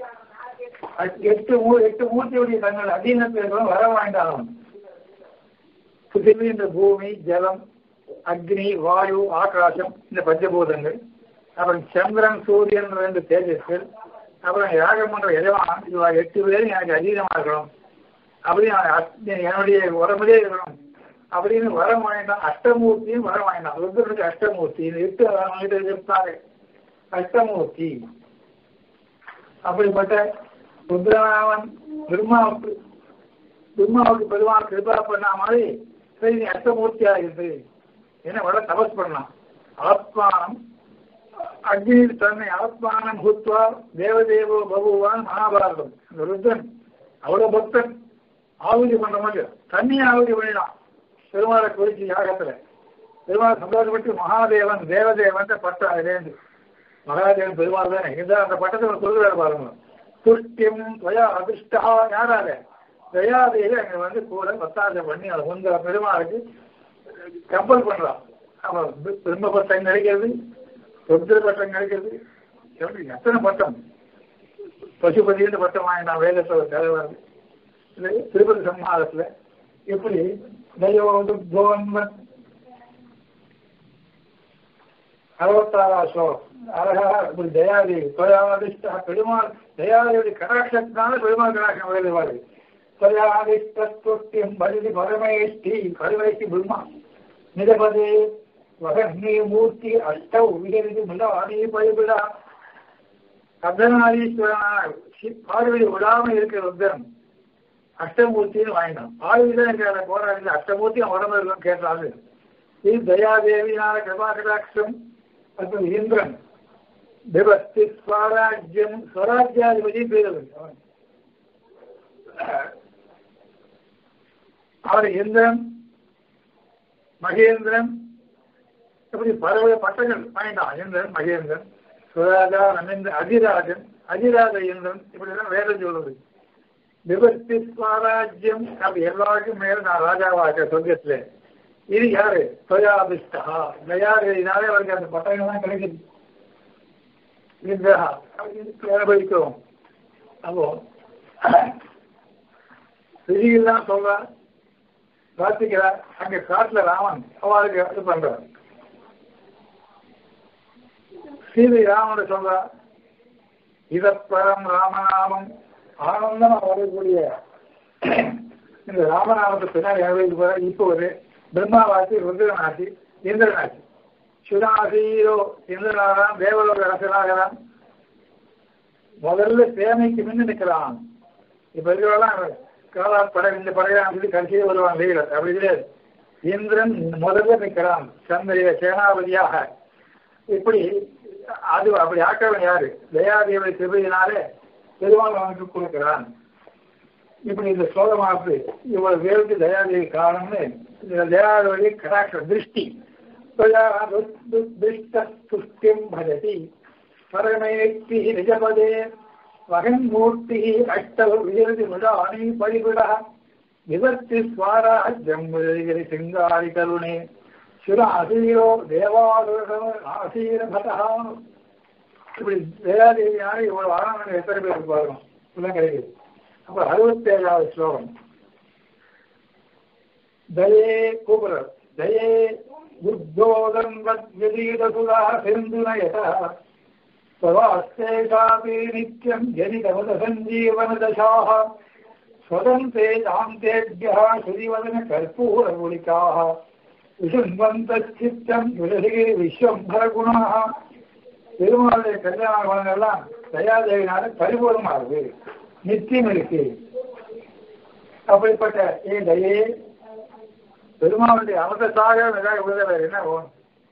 எட்டு மூ எட்டு மூர்த்தியுடைய தங்கள் அதீனத்தில் வர வேண்டாம் பிருத்திவி இந்த பூமி ஜலம் அக்னி வாயு ஆகாசம் இந்த பஞ்சபூதங்கள் அப்புறம் சந்திரன் சூரியன் ரெண்டு தேஜஸ்கள் அப்புறம் யாகம் பண்ற எஜமான் இவா எட்டு பேரும் எனக்கு அதீதமா இருக்கணும் அப்படின்னு அவன் அத்- என்னுடைய உடம்புலே இருக்கணும் அப்படின்னு வரம் வாங்கிட்டான் அஷ்டமூர்த்தியும் வரம் வாங்கிட்டான் ருத்ரனுக்கு அஷ்டமூர்த்தி இது எட்டு வாங்கிட்டு இருப்பாங்க அஷ்டமூர்த்தி அப்படிப்பட்ட ருத்ரனாவன் பிரம்மாவுக்கு பிரம்மாவுக்கு பெருமாள் கிருபா பண்ண மாதிரி சரி நீ அஷ்டமூர்த்தியா இருக்கு என்ன வட தபஸ் பண்ணலாம் ஆத்மானம் அக்னி தன்னை ஆத்மானம் பூத்வா தேவதேவோ பகுவான் மகாபாரதம் இந்த ருத்ரன் அவ்வளவு பக்தன் ஆகுதி பண்ற மாதிரி தண்ணியை ஆகுதி பண்ணிடான் பெருமாளை குறிச்சி யாகத்துல பெருமாள் சந்தோஷப்பட்டு மகாதேவன் தேவதேவன் பட்டம் அதுலேருந்து மகாதேவன் பெருமாள் தானே இருந்தா அந்த பட்டத்தை சொல்லுறாரு பாருங்க துஷ்டியம் துவயா அதிர்ஷ்டா யாரால தயாதேவி அங்க வந்து கூட பத்தாசை பண்ணி அதை வந்து பெருமாளுக்கு கம்பல் பண்றான் அப்ப பி- பிரம்ம பட்டம் கிடைக்கிறது ருத்ர பட்டம் கிடைக்கிறது எப்படி எத்தனை பட்டம் பசுபதினு பட்டம் வாங்கினான் வேதத்துல ஒரு கதை வருது இது திருப்பதி சம்ஹாரத்துல எப்படி தயோதுத்வோன்மன் அறுபத்தாறாம் ஸ்லோகம் அழகா இப்படி தயாதேவி தொயாதிஷ்டா பெருமாள் தயாதேவி கடாட்சத்தினால பெருமாள் கடாட்சம் எழுதுவாரு தொயாதிஷ்டியம் பரிதி பரமேஷ்டி பரமேஷ்டி பிரம்மா நிதபதே வகன்னி மூர்த்தி அஷ்டௌ விகரிது மிலாடி பரிபிடா கர்தனாதீஸ்வரனான சி- பார்வதி விடாம இருக்கிற ருத்ரன் அஷ்டமூர்த்தின்னு வாங்கினான் பார்வதி தான் இருக்கிற போராடி அஷ்டமூர்த்தி அவன் உடம்பு இருக்கும் கேட்டாரு இது தயாதேவியான கிருபா கடாட்சம் அப்புறம் இந்திரன் விபஸ்தி ஸ்வராஜ்யம் ஸ்வராஜ்யாதிபதி பேர் அவன் அவர் இந்திரன் மகேந்திரன் இப்படி பல பட்டங்கள் வாங்கிட்டான் இந்திரன் மகேந்திரன் சுராஜா ரமேந்திர அதிராஜன் அதிராஜ இந்திரன் இப்படிலாம் வேதம் சொல்லுது விபக்தி ஸ்வராஜ்யம் அப்படி எல்லாருக்கும் மேல நான் ராஜாவாக சொர்க்கத்துல இது யாரு தொயாபிஷ்டா இந்த யாரு இதனாலே அவருக்கு அந்த பட்டங்கள்லாம் கிடைக்குது இந்த அனுபவிக்கிறோம் அப்போ ரிஷிகள் தான் சொல்றா பிரார்த்திக்கிறா அங்க காட்டுல ராமன் அவளுக்கு இது பண்றார் சீதை ராமனை சொல்றா இதப்பரம் ராமநாமம் ஆனந்தமா வரக்கூடிய இந்த ராமநாமத்தை பின்னாடி அனுபவிக்க போற இப்போ ஒரு பிரம்மாவாசி ருத்ரனாசி இந்திரனாசி சுதாசீரோ இந்திரனாகிறான் தேவலோக அரசனாகிறான் முதல்ல சேனைக்கு முன்னு நிற்கிறான் இப்ப இருக்கிறவெல்லாம் காலா படை இந்த படையான்னு சொல்லி கடைசியில் வருவான் வீரர் அப்படி கிடையாது இந்திரன் முதல்ல நிற்கிறான் சந்திர சேனாபதியாக இப்படி அது அப்படி ஆக்கவன் யாரு தயாதேவி கிருபையினாலே பெருமாள் அவனுக்கு கொடுக்கிறான் இப்படி இந்த ஸ்லோகமானது இவ்வளவு பேருக்கு தயாதேவி காரணம்னு இந்த தயாதேவி கடாட்ச திருஷ்டி துஷ்டியம் பஜதி பரமேக்தி நிஜபதே வகன்மூர்த்தி அஷ்டவ விஜயதி முடானி பரிபிட விபத்தி ஸ்வாராஜ்யம் விஜயகிரி சிங்காரி கருணே சிர அசீரோ தேவாலோக ஆசீரபதா இப்படி தயாதேவியான இவ்வளவு ஆனந்தம் எத்தனை பேருக்கு பாருங்க இதெல்லாம் கிடைக்குது அப்ப அறுபத்தி ஏழாவது ஸ்லோகம் தயே கூபுரர் தயே புத்தோதன் வத்யதீதசுதா சிந்துநயதா स्ववास्तेषापि नित्यम् जनितवदसञ्जीवनदशाः स्वदन्ते दान्तेभ्यः श्रीवदनकर्पूरगुलिकाः விசும்பந்தச்சித்தம் விலகிரி விஸ்வம்பரகுணாக பெருமாளுடைய கல்யாண குணங்கள்லாம் தயாதேவினால பரிபூர்ணமாகுது நித்தியம் இருக்கு அப்படிப்பட்ட ஏ தயே பெருமாளுடைய அமிர்தத்தாக ஏதாவது விடுதலை என்ன வேணும்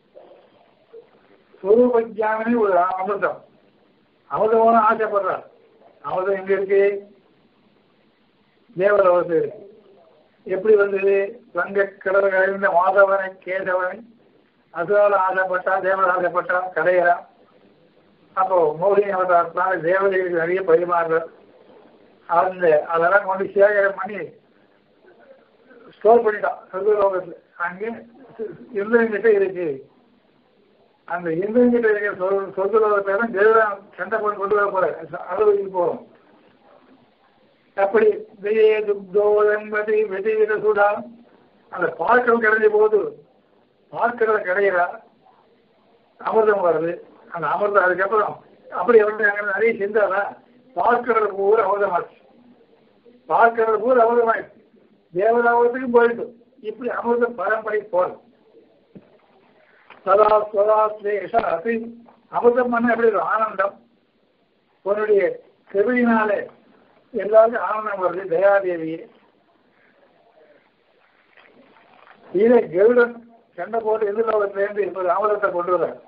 ஸ்வரூப ஜானமே ஒரு அமிர்தம் அமிர்தமான ஆசைப்படுறார் அமிர்தம் எங்க இருக்கு தேவலோகத்தில் இருக்கு எப்படி வந்தது வங்க கடல் கழிந்த மாதவனை கேசவனை அசுரால ஆசைப்பட்டா தேவன் ஆசைப்பட்டா கடையறா அப்போ மோகினி அவதாரத்தினால தேவதைகளுக்கு நிறைய பரிமாறுறார் அந்த அதெல்லாம் கொண்டு சேகரம் பண்ணி ஸ்டோர் பண்ணிட்டான் சொர்க்கலோகத்தில் அங்கே இருந்தவங்கிட்ட இருக்கு அந்த இந்திரங்கிட்ட இருக்கிற சொல் சொர்க்கலோகத்தை தேவதான் சண்டை போட்டு கொண்டு வர போற அளவுக்கு போறோம் அப்படி விஜய துக்தோ என்பது வெதிவித சூடா அந்த பார்க்கல் கிடைஞ்ச போது பார்க்கடல கிடைக்கிறா அமிர்தம் வருது அந்த அமிர்தம் அதுக்கப்புறம் அப்படி வந்து அங்க நிறைய செஞ்சாதா பார்க்கிறது பூரா அமுதமாச்சு பார்க்கிறது பூரா அமுதமாயிடுச்சு தேவதாபத்துக்கும் போயிட்டு இப்படி அமிர்த பரம்பரை போறது சதா சதா ஸ்லேஷா அது அமிர்தம் பண்ண எப்படி ஒரு ஆனந்தம் உன்னுடைய செவியினாலே எல்லாருக்கும் ஆனந்தம் வருது தயாதேவியே இதை கருடன் சண்டை போட்டு எதிர்லோகத்திலேருந்து இப்போது அமிர்தத்தை கொண்டு வர்றார்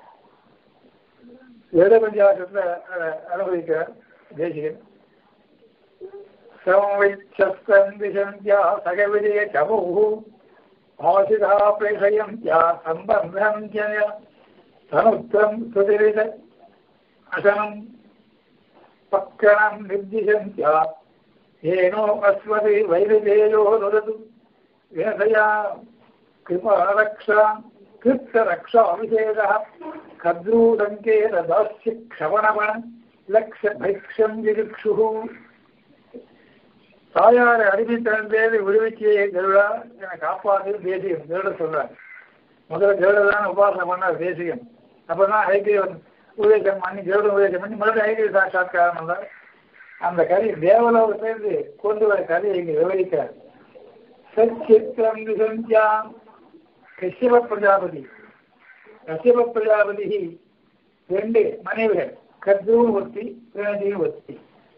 வேத பஞ்சாசத்துல அனுமதிக்கிறார் தேசிகன் சம்விச்சந்திசந்தியா சகவிஜய சமுகு ஆசிதா பிரேஷயந்தியா சம்பந்தம் ஜய தனுத்தம் சுதிரித அசனம் பக்கணம் நிர்திசந்தியா ஏனோ அஸ்வதி வைரதேயோ நுரது வேதயா கிருபாரக்ஷா கிருத்தரக்ஷா அபிஷேகः கத்ரூடங்கேன தாஸ்ய க்ஷவணமண லக்ஷ பைக்ஷம் விருக்ஷு தாயாரை அடிமைத்தனந்தேது விடுவிச்சியே கருடா என காப்பாது தேசியம் கருட சொல்றார் முதல்ல கருடதான் உபாசனை பண்ணார் தேசியம் அப்பதான் ஐக்கியம் உபதேசம் பண்ணி கருட உபதேசம் பண்ணி மறுபடியும் ஐக்கிய சாட்சாத்காரம் வந்தார் அந்த கதை தேவலோகத்திலிருந்து கொண்டு வர கதையை இங்கு விவரிக்கிறார் சச்சித்திரம் விசந்தியாம் கஷ்யப பிரஜாபதி கஷ்யப பிரஜாபதி ரெண்டு மனைவிகள் கத்ரூன் ஒத்தி பிரேந்தியும் ஒத்தி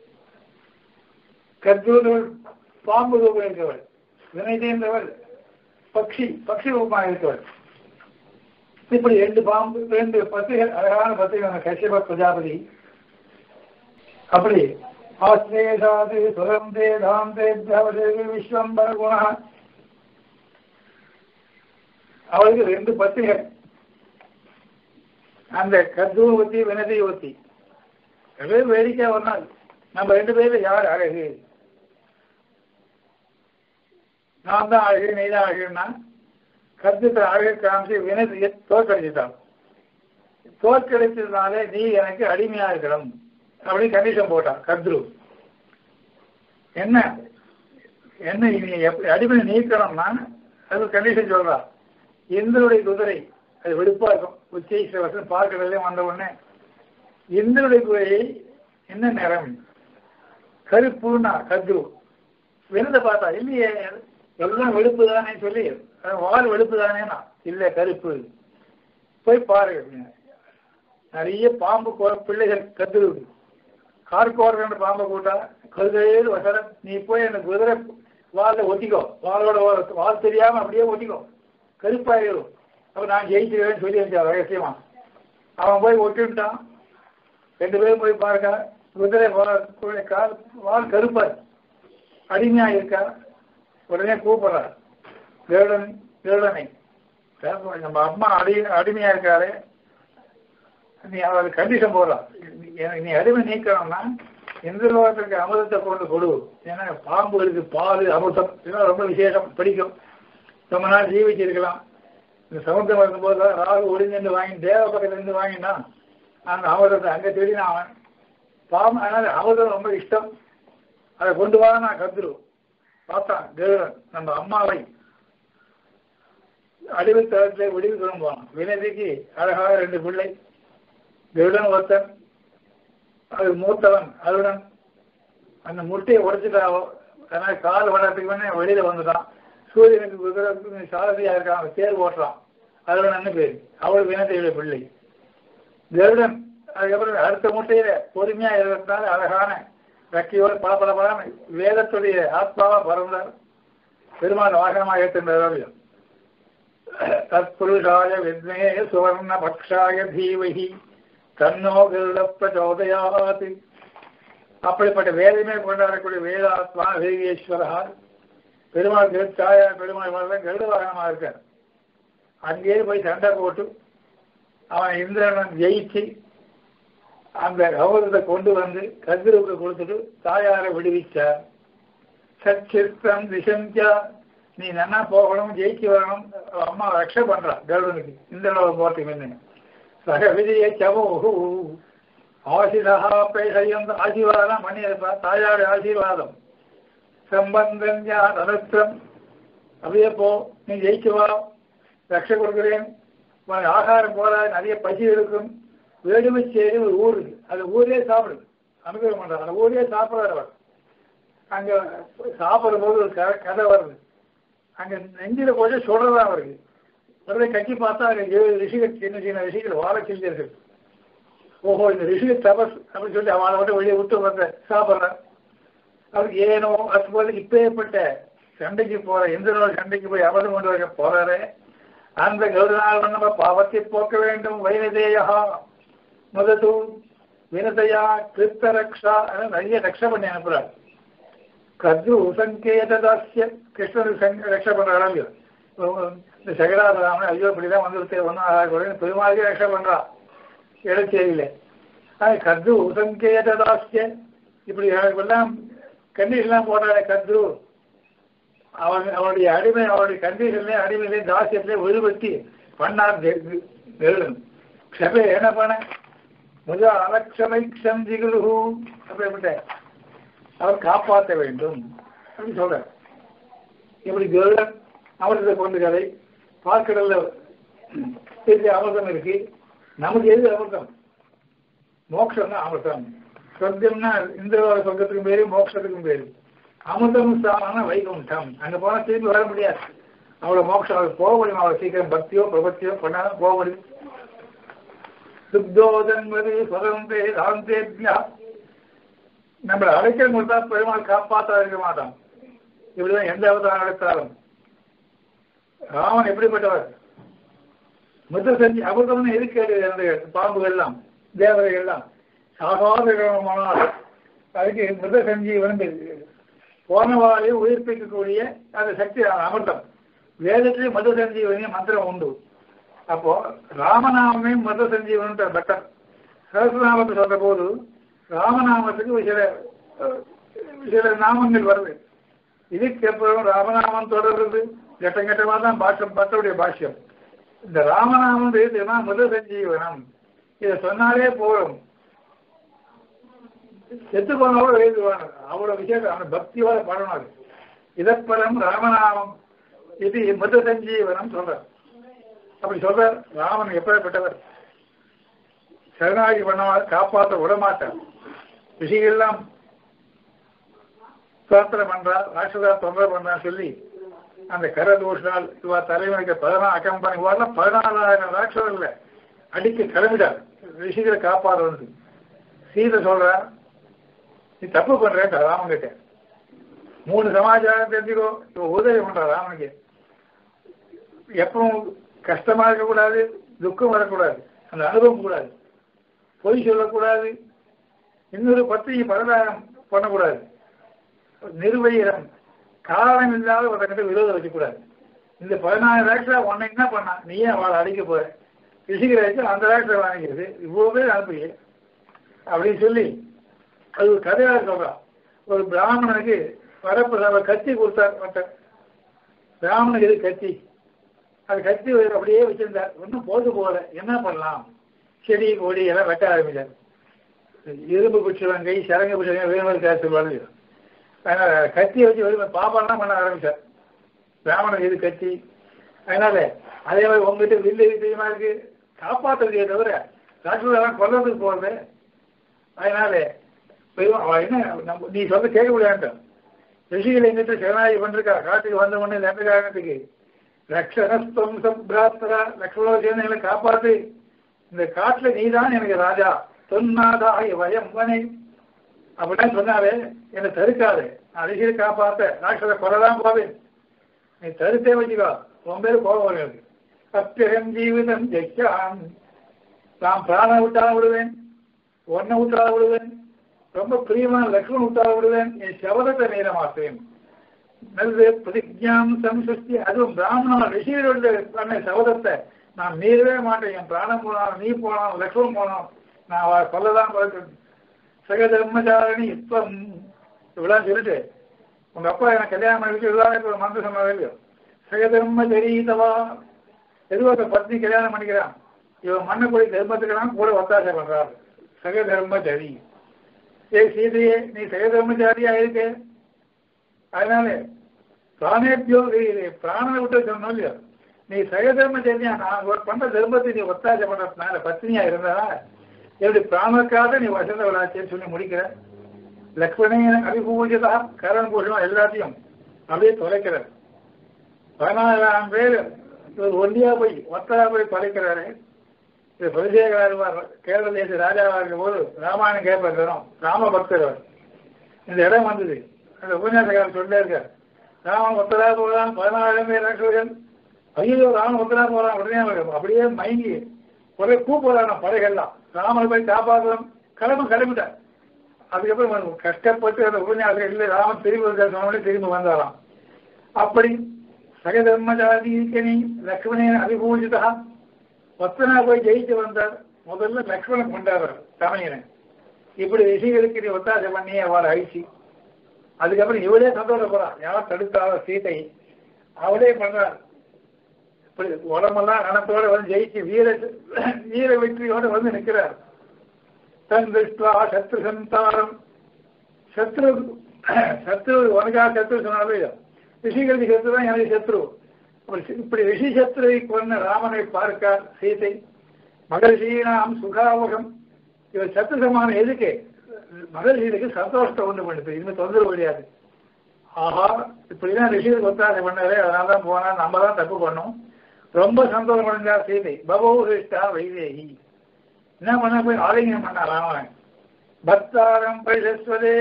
கத்ரூன் பாம்பு ரூபம் இருக்கவள் வினைதேர்ந்தவள் பக்ஷி பக்ஷி ரூபமாக இருக்கவள் இப்படி ரெண்டு பாம்பு ரெண்டு பத்திகள் அழகான பத்திகள் கஷ்யப பிரஜாபதி அப்படி ஆஸ்ரேசாது சுரந்தே தாந்தே தேவதேவி விஸ்வம்பர குணா அவளுக்கு ரெண்டு பத்திரிகள் அந்த கத்தூர் ஒத்தி வினதி ஒத்தி ரெண்டு வேடிக்கை ஒரு நாள் நம்ம ரெண்டு பேரும் யார் அழகு நான் தான் அழகு நீ தான் அழகுன்னா கத்துத்த அழகு காமிச்சு வினதியை தோற்கடிச்சுட்டான் தோற்கடிச்சதுனாலே நீ எனக்கு அடிமையா இருக்கணும் அப்படின்னு கண்டிஷன் போட்டான் கத்ரு என்ன என்ன நீ எப்படி அடிமை நீக்கணும்னா அது கண்டிஷன் சொல்றான் இந்திரனுடைய குதிரை அது வெடுப்பா இருக்கும் உச்சை வருஷம் பார்க்கறதுல வந்த உடனே இந்திரனுடைய குதிரை என்ன நிறம் கருப்புன்னா கத்ரு விருந்த பார்த்தா இல்லையே எல்லாம் வெளுப்பு தானே சொல்லி வால் வெளுப்பு தானேனா இல்லை கருப்பு போய் பாருங்க நிறைய பாம்பு பிள்ளைகள் கத்துரு கார்கோரன் பாம்பை கூட்டா கழுதையில் வசர நீ போய் அந்த குதிரை வாலில் ஒட்டிக்கோ வாலோட வால் தெரியாம அப்படியே ஒட்டிக்கோ கருப்பாயிரும் அப்ப நான் ஜெயிச்சிருவேன்னு சொல்லி வச்சான் ரகசியமா அவன் போய் ஒட்டிவிட்டான் ரெண்டு பேரும் போய் பாருங்க குதிரை கால் வால் கருப்பா அடிமையா இருக்கா உடனே கூப்பிடுறார் கேடன் கேடனை நம்ம அம்மா அடி அடிமையா இருக்காரு நீ அவளுக்கு கண்டிஷன் போடுறான் நீ அடிமை நீக்கணும்னா எந்த லோகத்திற்கு அமிர்தத்தை கொண்டு கொடு ஏன்னா பாம்புகளுக்கு பால் அமிர்தம் இதெல்லாம் ரொம்ப விசேஷம் பிடிக்கும் ரொம்ப நாள் ஜீவிச்சிருக்கலாம் இந்த சமுத்திரம் இருக்கும்போது ராகு ஒளிஞ்சிருந்து வாங்கி தேவ பக்கத்துலேருந்து வாங்கினா அந்த அமிர்தத்தை அங்கே தேடினா அவன் பாம்பு அதனால அமிர்தம் ரொம்ப இஷ்டம் அதை கொண்டு வா நான் கத்துருவோம் பார்த்தான் தேவன் நம்ம அம்மாவை அடிமைத்தளத்திலே விடுவி விரும்புவான் வினதிக்கு அழகாக ரெண்டு பிள்ளை கருடன் ஒருத்தன் அது மூத்தவன் அருடன் அந்த முட்டையை உடைச்சிட்டாவோ அதனால கால் வளர்த்துக்கு வேணே வெளியில வந்துட்டான் சூரியனுக்கு குதிரை சாரதியா இருக்கான் அவன் தேர் ஓட்டுறான் அருடன் பேர் அவள் வினதையுடைய பிள்ளை கருடன் அதுக்கப்புறம் அடுத்த முட்டையில பொறுமையா இருக்கிறதுனால அழகான ரக்கியோடு பல பல பல வேதத்துடைய ஆத்மாவா பறந்தார் பெருமாள் வாகனமாக ஏற்றுகிறார்கள் தத்புருஷாய வித்மே சுவர்ண பக்ஷாய தீவகி தன்னோ கருட பிரச்சோதயாத் அப்படிப்பட்ட வேதமே கொண்டாடக்கூடிய வேதாத்மா வேகேஸ்வரா பெருமாள் கருத்தாய பெருமாள் வளர்ந்த கருட வாகனமாக இருக்கார் அங்கேயே போய் சண்டை போட்டு அவன் இந்திரன் ஜெயிச்சு அந்த கௌரவத்தை கொண்டு வந்து கதிரவுக்கு கொடுத்துட்டு தாயாரை விடுவிச்சார் சச்சித்தம் திசந்தியா நீ நன்னா போகணும் ஜெயிச்சு வரணும் அம்மா ரக்ஷ பண்றா கருடனுக்கு இந்த போறதுக்கு முன்ன சக விதியை சமூகு ஆசிதா பேசையும் ஆசீர்வாதம் பண்ணியிருப்பா தாயார் ஆசீர்வாதம் சம்பந்தம் யார் அனஸ்திரம் அப்படியே போ நீ ஜெயிச்சு வா ரக்ஷ கொடுக்குறேன் உனக்கு ஆகாரம் போல நிறைய பசி இருக்கும் வேடுமைச்சேரி ஒரு ஊர் இருக்கு அந்த ஊரே சாப்பிடுது அனுகிரகம் பண்றாரு அந்த ஊரே சாப்பிட்றாரு அவர் அங்க சாப்பிடும் போது ஒரு க- கதை வருது அங்க நெஞ்சில கொஞ்சம் சுடறதா அவருக்கு உடனே கட்டி பார்த்தா அங்க ஏழு ரிஷிகள் சின்ன சின்ன ரிஷிகள் வாழ செஞ்சிருக்கு ஓஹோ இந்த ரிஷிகள் தபஸ் அப்படின்னு சொல்லி அவளை மட்டும் வெளியே விட்டு வந்த சாப்பிட்றேன் அவருக்கு ஏனோ அது போல இப்பேற்பட்ட சண்டைக்கு போற இந்திரனோட சண்டைக்கு போய் அவதம் கொண்டு வர போறாரு அந்த கௌரவ நம்ம பாவத்தை போக்க வேண்டும் வைனதேயா முதது வினதையா கிருத்த ரக்ஷா அதெல்லாம் நிறைய ரக்ஷா பண்ணி அனுப்புறாரு கத்ரு சங்கேதாசிய கிருஷ்ணனுக்கு சங்க ரக்ஷா பண்ற அளவு இந்த சகராமன் ஐயோ இப்படிதான் வந்து ஒன்றும் பெருமாளுக்கே ரக்ஷா பண்றா இடச்சேரியில அது கத்ரு சங்கேதாசிய இப்படி எல்லாம் கண்டிஷன்லாம் போட்டாரு கத்ரு அவன் அவனுடைய அடிமை அவனுடைய கண்டிஷன்லேயே அடிமையிலே தாசியத்திலே ஒழுவத்தி பண்ணார் நெருடன் க்ஷபே என்ன பண்ண முதல் அலட்சமை சந்திகுரு அப்படிப்பட்ட அவர் காப்பாற்ற வேண்டும் அப்படின்னு சொல்றார் இப்படி கருடன் அமிர்தத்தை கொண்டு கதை பார்க்கடல்ல பெரிய அமிர்தம் இருக்கு நமக்கு எது அமிர்தம் மோட்சம் தான் அமிர்தம் சொர்க்கம்னா இந்த சொர்க்கத்துக்கும் பேரு மோட்சத்துக்கும் பேரு அமிர்தம் சாமான வைகுண்டம் அங்க போனா திரும்பி வர முடியாது அவ்வளவு மோட்சம் அவளுக்கு போக முடியும் அவ்வளவு சீக்கிரம் பக்தியோ பிரபத்தியோ பண்ணாலும் போக முடியும் சுத்தோதன்பது சுதந்தே ராந்தேபியா நம்மளை அழைக்க கொடுத்தா பெருமாள் காப்பாற்ற இருக்க மாட்டான் இப்படிதான் எந்த அவதாரம் எடுத்தாலும் ராமன் எப்படிப்பட்டவர் மிருத செஞ்சு அமிர்தம்னு எதுக்கு அந்த பாம்புகள்லாம் தேவதைகள்லாம் சாகாதமானால் அதுக்கு மிருத சஞ்சீவனம் இருக்கு போனவாளையும் உயிர்ப்பிக்கக்கூடிய அந்த சக்தி அமிர்தம் வேதத்திலே மது சஞ்சீவனி மந்திரம் உண்டு அப்போ ராமநாமமே மது சஞ்சீவன் பெட்டர் சகசிரநாமத்தை சொல்ற போது ராமநாமத்துக்கு சில சில நாமங்கள் வருது இதுக்கு அப்புறம் ராமநாமம் தொடர்றது கட்டம் கட்டமாக தான் பாஷ்யம் பத்தவுடைய பாஷ்யம் இந்த ராமநாமம் எழுதுனா மது சஞ்சீவனம் இதை சொன்னாலே போதும் செத்து போனவோட எழுதுவாங்க அவ்வளவு விஷயம் அந்த பக்தியோட பாடணும் அது இதப்பரம் ராமநாமம் இது மது சஞ்சீவனம் சொல்ற அப்படி சொல்ற ராமன் எப்பேற்பட்டவர் சரணாகி பண்ணவால் காப்பாற்ற விடமாட்டார் ரிஷிகள்லாம் சுதந்திரம் பண்றா ராட்சதா தொந்தரவு பண்றா சொல்லி அந்த கரதோஷால் இவா தலைவனுக்கு பதினாறு அக்கம்பன் இவாரெல்லாம் பதினாலாயிரம் ராட்சதர்ல அடிக்க கிளம்பிட்டார் ரிஷிகளை காப்பாற்ற வந்து சீதை சொல்றா நீ தப்பு பண்றேன் ராமன் கிட்ட மூணு சமாச்சாரம் தெரிஞ்சுக்கோ இவ உதவி பண்ற ராமனுக்கு எப்பவும் கஷ்டமா இருக்கக்கூடாது துக்கம் வரக்கூடாது அந்த அனுபவம் கூடாது பொய் சொல்லக்கூடாது இன்னொரு பத்திரிகை பரதாரம் பண்ணக்கூடாது நிர்வகிரம் காரணம் இல்லாத ஒருத்தங்கிட்ட விரோதம் வைக்கக்கூடாது இந்த பதினாயிரம் ரேக்ஷா உன்னை என்ன பண்ணா நீயே அவளை அடிக்க போற ரிஷிகராச்சு அந்த ரேக்ஷா வாங்கிக்கிறது இவ்வளவு பேர் அனுப்புங்க அப்படின்னு சொல்லி அது ஒரு கதையாக சொல்றான் ஒரு பிராமணனுக்கு வரப்பு கத்தி கொடுத்தார் ஒருத்தர் பிராமணனுக்கு எது கத்தி அது கத்தி அப்படியே வச்சிருந்தார் ஒன்றும் போது போகல என்ன பண்ணலாம் செடி கொடி எல்லாம் வெட்ட ஆரம்பிச்சார் இரும்பு பிடிச்சவங்கை சரங்க பிடிச்சவங்க வேணுமதி சொல்லுவாங்க அதனால கத்தியை வச்சு வெறும் பாப்பாலாம் பண்ண ஆரம்பிச்சார் பிராமணன் இது கத்தி அதனால அதே மாதிரி உங்ககிட்ட வில்லு தெரியுமா இருக்கு காப்பாற்றுறதே தவிர ராட்சதெல்லாம் கொல்லத்துக்கு போறது அதனால பெரும் அவன் என்ன நம்ம நீ சொல்ல கேட்க முடியாண்டான் ரிஷிகள் எங்கிட்ட சரணாகி பண்ணிருக்கா காட்டுக்கு வந்த உடனே இந்த காரணத்துக்கு லக்ஷணஸ்தம் சப்ராத்தரா லக்ஷ்மண சேர்ந்தங்களை காப்பாத்து இந்த காட்டுல நீதான் எனக்கு ராஜா தொன்னாதாய் வயம் வனை அப்படின்னா சொன்னாலே என்னை தடுக்காது நான் ரிஷியை காப்பாத்த ராட்சத கொலைதான் போவேன் நீ தடுத்தே வச்சுக்கோ உன் பேர் கோபம் வருகிறது சத்தியம் ஜீவிதம் ஜெயிச்சான் நான் பிராணம் விட்டாலும் விடுவேன் ஒன்னை விட்டாலும் விடுவேன் ரொம்ப பிரியமான லக்ஷ்மண் விட்டாலும் விடுவேன் என் சபதத்தை மீற மாட்டேன் நல்லது பிரதிஜாம் சம்சக்தி அதுவும் பிராமண ரிஷிகளோட பண்ண சபதத்தை நான் மீறவே மாட்டேன் என் பிராணம் போனாலும் நீ போனாலும் லக்ஷ்மண் போனாலும் நான் அவ சொல்லதான் பார்க்கணும் சக தர்மச்சாரணி இப்பம் இவ்வளவு சொல்லிட்டு உங்க அப்பா எனக்கு கல்யாணம் பண்ணிட்டு இவ்வளவு ஒரு மந்திர சொன்னாவே இல்லையோ சக தர்ம தெரியுதவா எதுவாக பத்னி கல்யாணம் பண்ணிக்கிறான் இவன் மண்ணக்குடி தர்மத்துக்கெல்லாம் கூட ஒத்தாசை பண்றாரு சக தர்மச்சாரி ஏ சீதையே நீ சக தர்மச்சாரியா இருக்க அதனால பிராணேபியோ பிராணனை விட்டு சொன்னோம் இல்லையோ நீ சக தர்மச்சாரியா நான் ஒரு பண்ற தர்மத்தை நீ ஒத்தாசை பண்றதுனால பத்னியா இருந்தா எப்படி பிராணக்காக நீ வசந்த விளாச்சின்னு சொல்லி முடிக்கிற லக்ஷ்மணன் அபிபூஜதா கரண் பூஷணம் எல்லாத்தையும் அப்படியே தொலைக்கிறார் பதினாயிரம் பேர் இவர் ஒண்டியா போய் ஒத்தரா போய் தொலைக்கிறாரு இது பிரதேசகரார் கேரள தேச ராஜாவாக இருக்கும் போது ராமாயணம் கேட்பார் தினம் ராம பக்தர் அவர் இந்த இடம் வந்தது அந்த உபன்யாசகாரர் சொல்லிட்டே இருக்கார் ராமன் ஒத்தரா போகிறான் பதினாயிரம் பேர் ராட்சர்கள் ஐயோ ராமன் ஒத்தரா போறான் உடனே அவர் அப்படியே மயங்கி ஒரே கூப்பிடுறாங்க படைகள்லாம் ராமனை போய் காப்பாற்றணும் கிளம்பு கிளம்பிட்டார் அதுக்கப்புறம் கஷ்டப்பட்டு அந்த உபன்யாசம் இல்லை ராமன் திரும்பி வந்தார் சொன்னோடனே திரும்பி வந்தாராம் அப்படி சகதர்மஜாதீக்கனி லக்ஷ்மணன் அபிபூஜிதா பத்தனா போய் ஜெயிச்சு வந்தார் முதல்ல லக்ஷ்மணன் கொண்டாடுறார் தமையனை இப்படி ரிஷிகளுக்கு நீ ஒத்தாசை பண்ணி அவளை அழிச்சு அதுக்கப்புறம் இவளே சந்தோஷப்படுறான் யார் தடுத்தாள சீதை அவளே பண்றார் இப்படி உடம்பெல்லாம் நனத்தோட வந்து ஜெயிச்சு வீர வீர வெற்றியோட வந்து நிற்கிறார் தன் திருஷ்டா சத்ரு சந்தாரம் சத்ரு சத்ரு உனக்கா சத்ரு சொன்னாலும் ரிஷிகளுக்கு சத்ரு தான் எனக்கு சத்ரு இப்படி ரிஷி சத்ருவை கொண்ட ராமனை பார்க்க சீதை மகர்ஷீனாம் சுகாவகம் இவர் சத்ரு சமானம் எதுக்கு மகர்ஷிகளுக்கு சந்தோஷத்தை உண்டு பண்ணுது இனிமே தொந்தரவு கிடையாது ஆஹா இப்படிதான் ரிஷிகளுக்கு ஒத்தாசை பண்ணாரு அதனால தான் போனா நம்ம தான் தப்பு பண்ணோம் ரொம்ப சந்தோஷம் அடைஞ்சார் சீதை பகவதிஷ்டா வைதேகி என்ன பண்ண போய் ஆலிங்கம் பண்ண ராமன் பக்தாரம் பரிசஸ்வதே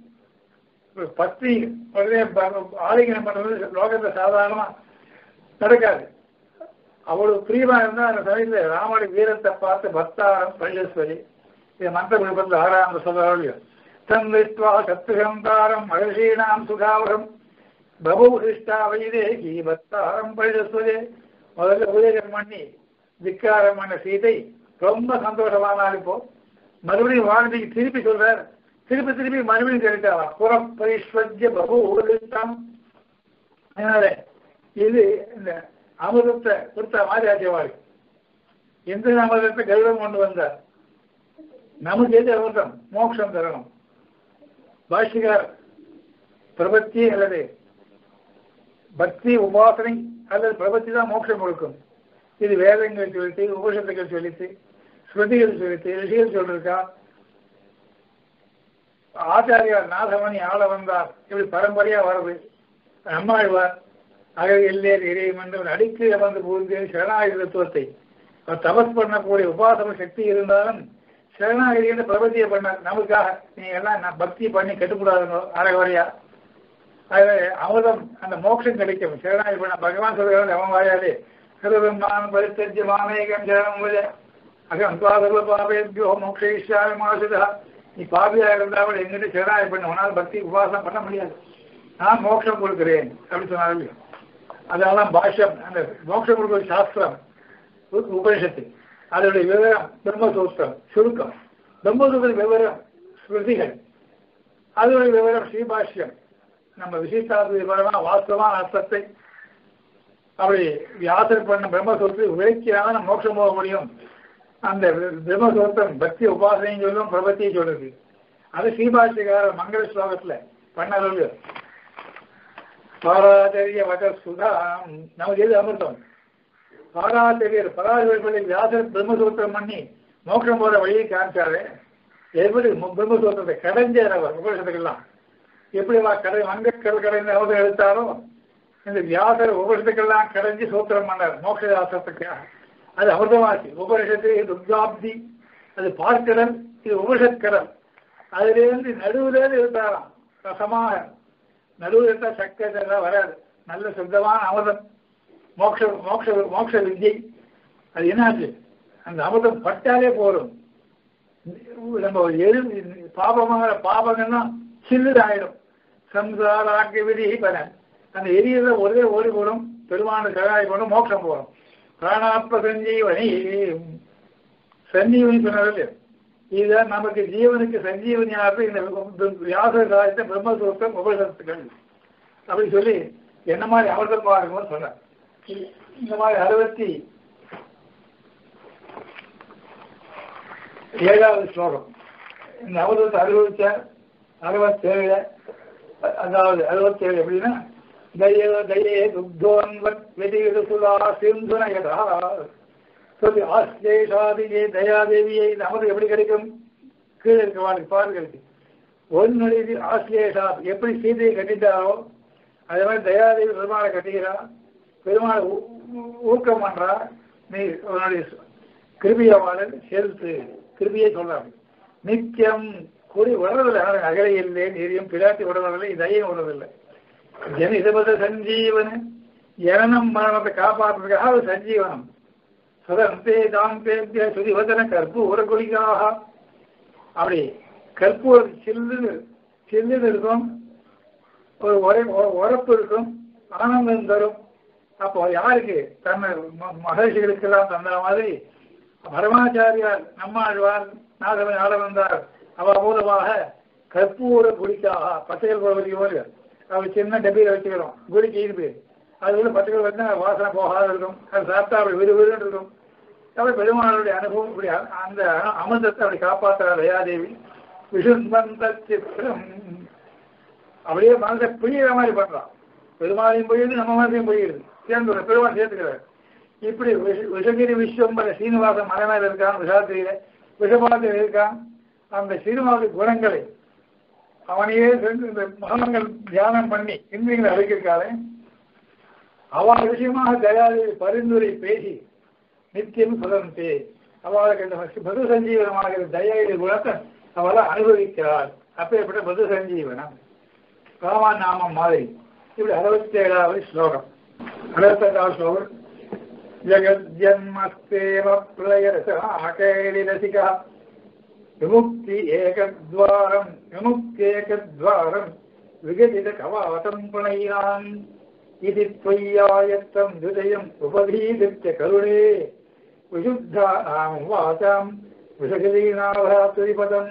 பக்தி உடனே ஆலிங்கனம் பண்றது லோகத்தை சாதாரணமா நடக்காது அவ்வளவு பிரியமா இருந்தா அந்த சமயத்தில் ராமனுடைய வீரத்தை பார்த்து பக்தாரம் பரிசஸ்வரி இது மந்திர விருப்பத்தில் ஆறாம் சொல்றாங்க தம் விஸ்வா சத்துகந்தாரம் மகர்ஷீணாம் சுகாவகம் பபுஹிஷ்டா வைதேகி பக்தாரம் பரிசஸ்வதே முதல்ல உதயம் பண்ணி திக்காரம் பண்ண சீதை ரொம்ப சந்தோஷமானால் இப்போ மறுபடியும் வாழ்க்கைக்கு திருப்பி சொல்றார் திருப்பி திருப்பி மறுபடியும் கேட்டாராம் புறம் பரிஸ்வஜ்ய பகு உலகம் அதனால இது இந்த அமிர்தத்தை கொடுத்த மாதிரி ஆச்சவாள் எந்த அமிர்தத்தை கருடம் கொண்டு வந்தார் நமக்கு எது அமிர்தம் மோட்சம் தரணும் பாஷிகார் பிரபத்தி அல்லது பக்தி உபாசனை அல்லது பிரபத்தி தான் மோட்சம் கொடுக்கும் இது வேதங்கள் சொல்லிட்டு உபனிஷத்துக்கள் சொல்லிட்டு ஸ்ருதிகள் சொல்லிட்டு ரிஷிகள் சொல்லிருக்கா ஆச்சாரியார் நாதமணி ஆள வந்தார் இப்படி பரம்பரையா வருது நம்மாழ்வார் அகை எல்லேர் இறையும் என்று அடிக்கு வந்து புகுந்து சரணாகி தத்துவத்தை அவர் தபஸ் பண்ணக்கூடிய உபாசன சக்தி இருந்தாலும் சரணாகதி என்று பிரபத்தியை பண்ணார் நமக்காக நீங்க எல்லாம் நான் பக்தி பண்ணி கட்டுக்கூடாதுங்க அரைகுறையா அது அமிர்தம் அந்த மோட்சம் கிடைக்கும் சரணாகி பண்ண பகவான் சொல்கிறார் அவன் வாயாலே சர்வமான் பரித்தஜ்ய மாமேகம் சரணம் வஜ அகம் துவாசர்வ பாபேபியோ மோக்ஷயிஷ்யாமி மாசுதா நீ பாபியா இருந்தா கூட எங்கிட்ட சரணாகி பண்ண உன்னால் பக்தி உபாசனம் பண்ண முடியாது நான் மோட்சம் கொடுக்கிறேன் அப்படின்னு சொன்னார்கள் அதெல்லாம் பாஷ்யம் அந்த மோட்சம் கொடுக்கிற சாஸ்திரம் உபனிஷத்து அதனுடைய விவரம் பிரம்மசூத்திரம் சுருக்கம் பிரம்மசூத்திர விவரம் ஸ்மிருதிகள் அதனுடைய விவரம் ஸ்ரீபாஷ்யம் நம்ம விசிஷ்டாத்ம விவரமா வாஸ்தவமான அர்த்தத்தை அப்படி வியாசர் பண்ண பிரம்மசூத்திரை விளக்கியாக நம்ம மோட்சம் போக முடியும் அந்த பிரம்மசூத்திரம் பக்தி உபாசனையும் சொல்லும் பிரபத்தியும் சொல்லுது அது ஸ்ரீபாஷ்யக்கார மங்கள ஸ்லோகத்துல பண்ணது பாராச்சரிய வட சுதா நமக்கு எது அமிர்தம் பாராச்சரியர் பராசரி வியாசர் பிரம்மசூத்திரம் பண்ணி மோட்சம் போற வழியை காமிச்சாரு எப்படி பிரம்மசூத்திரத்தை கடைஞ்சார் அவர் உபனிஷத்துக்கெல்லாம் எப்படி கடை வங்கக்கடல் கடைந்து அவசரம் எடுத்தாரோ இந்த வியாசர் உபனிஷத்துக்கெல்லாம் கடைஞ்சு சூத்திரம் பண்ணார் மோட்ச சாஸ்திரத்துக்காக அது அமிர்தமாச்சு உபனிஷத்து துர்காப்தி அது பார்க்கடல் இது உபனிஷத் கடல் அதுலேருந்து நடுவுலேருந்து எடுத்தாராம் ரசமாக நடுவில் எடுத்தா சக்தி இதெல்லாம் வராது நல்ல சுத்தமான அமிர்தம் மோட்ச மோட்ச மோட்ச வித்யை அது என்னாச்சு அந்த அமிர்தம் பட்டாலே போதும் நம்ம எரு பாபமாக பாபங்கள்லாம் சில்லுது ஆயிடும் சம்சாராக்க விதி பலன் அந்த எரியத ஒரே ஓடி போடும் பெருமான சகாய கொண்டு மோட்சம் போடும் பிராணாத்ம சஞ்சீவனி சஞ்சீவனி சொன்னது இதுதான் நமக்கு ஜீவனுக்கு சஞ்சீவனியாக இந்த வியாச காலத்தை பிரம்மசூத்திரம் உபசத்துக்கள் அப்படி சொல்லி என்ன மாதிரி அமிர்தமா இருக்கும்னு சொன்னார் இந்த மாதிரி அறுபத்தி ஏழாவது ஸ்லோகம் இந்த அமிர்தத்தை அனுபவிச்ச அறுபத்தேழு அதாவது அறுபத்தேழு எப்படின்னா தய தயே துக்தோன்வத் வெதிடு சுலா சிந்துனயதா சொல்லி ஆஸ்லேஷாதியே தயாதேவியை நமது எப்படி கிடைக்கும் கீழே இருக்கவாளுக்கு பாருங்களுக்கு ஒன்னுடைய ஆஸ்லேஷா எப்படி சீதையை கட்டிட்டாரோ அதே மாதிரி தயாதேவி பெருமாளை கட்டுகிறா பெருமாளை ஊ- ஊ- ஊக்கம் பண்றா நீ உன்னுடைய கிருபியவாளன் செலுத்து கிருபியை சொல்றாங்க நித்தியம் கூடி உணர்வதில்லை ஆனால் அகலை இல்லை நீரியும் பிராட்டி உணர்வதில்லை இதையும் உணர்வதில்லை ஜனிதபத சஞ்சீவன் ஜனனம் மரணத்தை காப்பாற்றுறதுக்காக அது சஞ்சீவனம் சுதந்தே தாந்தேபிய சுதிவதன கற்பூர குளிக்காக அப்படி கற்பூர சில்லுன்னு சில்லுன்னு இருக்கும் ஒரு உரை உ- உரப்பு இருக்கும் ஆனந்தம் தரும் அப்போ யாருக்கு தன்னை ம- மகர்ஷிகளுக்கெல்லாம் தந்த மாதிரி பரமாச்சாரியார் நம்மாழ்வார் நாதவன் ஆட வந்தார் அவ மூலமாக கற்பூர குடிக்காக பச்சைகள் பகுதி போல அவர் சின்ன டப்பியில் வச்சுக்கிறோம் குடிக்கு இருப்பு அது உள்ள பச்சைகள் வந்து வாசனை போகாத இருக்கும் அது சாப்பிட்டா அப்படி விறு விறுன்னு இருக்கும் அப்படி பெருமாளுடைய அனுபவம் இப்படி அ- அந்த அமிர்தத்தை அப்படி காப்பாற்றுறார் தயாதேவி விசுந்தந்த சித்திரம் அப்படியே மனதை பிழியிற மாதிரி பண்றான் பெருமாளையும் பொழியுது நம்ம மனதையும் பொழியுது சேர்ந்து பெருமாள் சேர்த்துக்கிறார் இப்படி விஷ- விஷகிரி விஸ்வம்பர சீனிவாசன் மலை மேல இருக்கான் விஷாத்திரியில விஷபாத்திர இருக்கான் அந்த சீனிவாச குணங்களை அவனையே சென்று இந்த மகனங்கள் தியானம் பண்ணி இந்தியங்களை அழைக்கிறாளே அவள் விஷயமாக தயாதேவி பரிந்துரை பேசி நித்தியம் சுதந்தே அவளுக்கு இந்த மது சஞ்சீவனமாக தயாதி குணத்தை அவளை அனுபவிக்கிறாள் அப்பேற்பட்ட மது சஞ்சீவனம் ராமன் நாமம் மாதிரி இப்படி அறுபத்தி ஏழாவது ஸ்லோகம் அறுபத்தெட்டாவது ஸ்லோகம் ஜகஜன்மஸ்தேவ பிரளயரசிகா விமுக்தி ஏகத்வாரம் விமுக்தேகத்வாரம் விகதித கவாதம் பிரணயான் இது त्वय्यायत्तं हृदयम् उपधीकृत्य करुणे विशुद्धानां वाचां விஷகலீனாவராத்துரிபதம்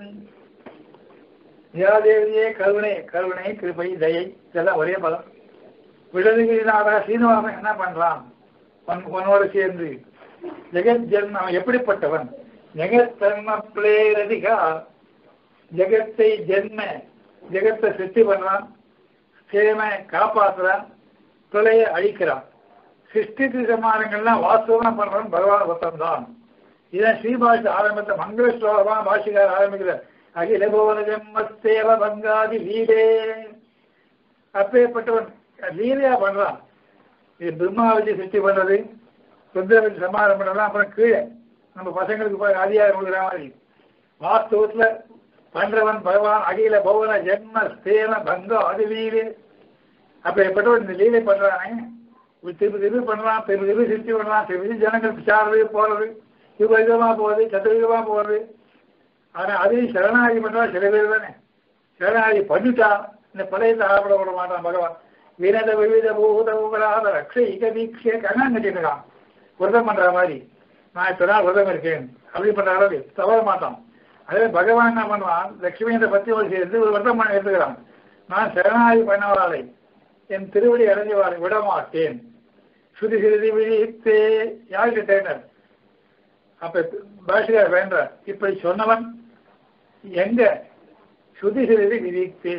தியாதேவியே கருணை கருணை கிருபை தயை இதெல்லாம் ஒரே பதம் விடதுகிரிநாதா சீனிவாசன் என்ன பண்றான் உன் உன்னோடு சேர்ந்து ஜெகத் ஜென்ம அவன் எப்படிப்பட்டவன் ஜெகத் தர்ம பிளேரதிகா ஜெகத்தை ஜென்ம ஜெகத்தை சிருஷ்டி பண்றான் சேம காப்பாற்றுறான் தொலையை அழிக்கிறான் சிருஷ்டி சமானங்கள்லாம் வாஸ்தவமா பண்றான் பகவான் ஒருத்தன் தான் இதான் ஸ்ரீபாஷ ஆரம்பத்தை மங்கள ஸ்லோகமா பாஷிகார் ஆரம்பிக்கிறார் அகில போன ஜென்மத்தேவ பங்காதி லீலே அப்பேற்பட்டவன் லீலையா பண்றான் இது பிரம்மா வச்சு சிருஷ்டி பண்றது ருத்ர வச்சு சமாதானம் பண்றதுலாம் அப்புறம் கீழே நம்ம பசங்களுக்கு போய் அதிகாரம் கொடுக்குற மாதிரி வாஸ்தவத்துல பண்றவன் பகவான் அகில பவன ஜென்ம ஸ்தேன பங்கம் அது லீலே அப்பேற்பட்டவன் இந்த லீலை பண்றானே இப்படி திருப்பி திருப்பி பண்ணலாம் திருப்பி திருப்பி சிருஷ்டி பண்ணலாம் திருப்பி ஜனங்கள் சாடுறது போறது யுகமா போகுது சதுர்யுகமா போகுது ஆனா அதையும் சரணாகி பண்றா சில பேர் தானே சரணாகி பண்ணிட்டா இந்த பழையத்தை ஆரப்பட விட மாட்டான் பகவான் வினத விவித பூத உகளாத ரக்ஷைக தீட்சை கண்ணான் கட்டிட்டுருக்கான் விரதம் பண்ற மாதிரி நான் இத்தனை நாள் விரதம் இருக்கேன் அப்படி பண்ற அளவு தவற மாட்டான் அதே பகவான் என்ன பண்ணுவான் லட்சுமி என்ற பத்தியோடு சேர்ந்து ஒரு விரதம் பண்ண எடுத்துக்கிறான் நான் சரணாகி பண்ணவாளை என் திருவடி அடைஞ்சவாளை விட மாட்டேன் சுதி சிறிதி விழித்தே யாருக்கு தேனர் அப்ப பாஷிகார் வேண்டார் இப்படி சொன்னவன் எங்க சுதி சிறிதி விதித்தே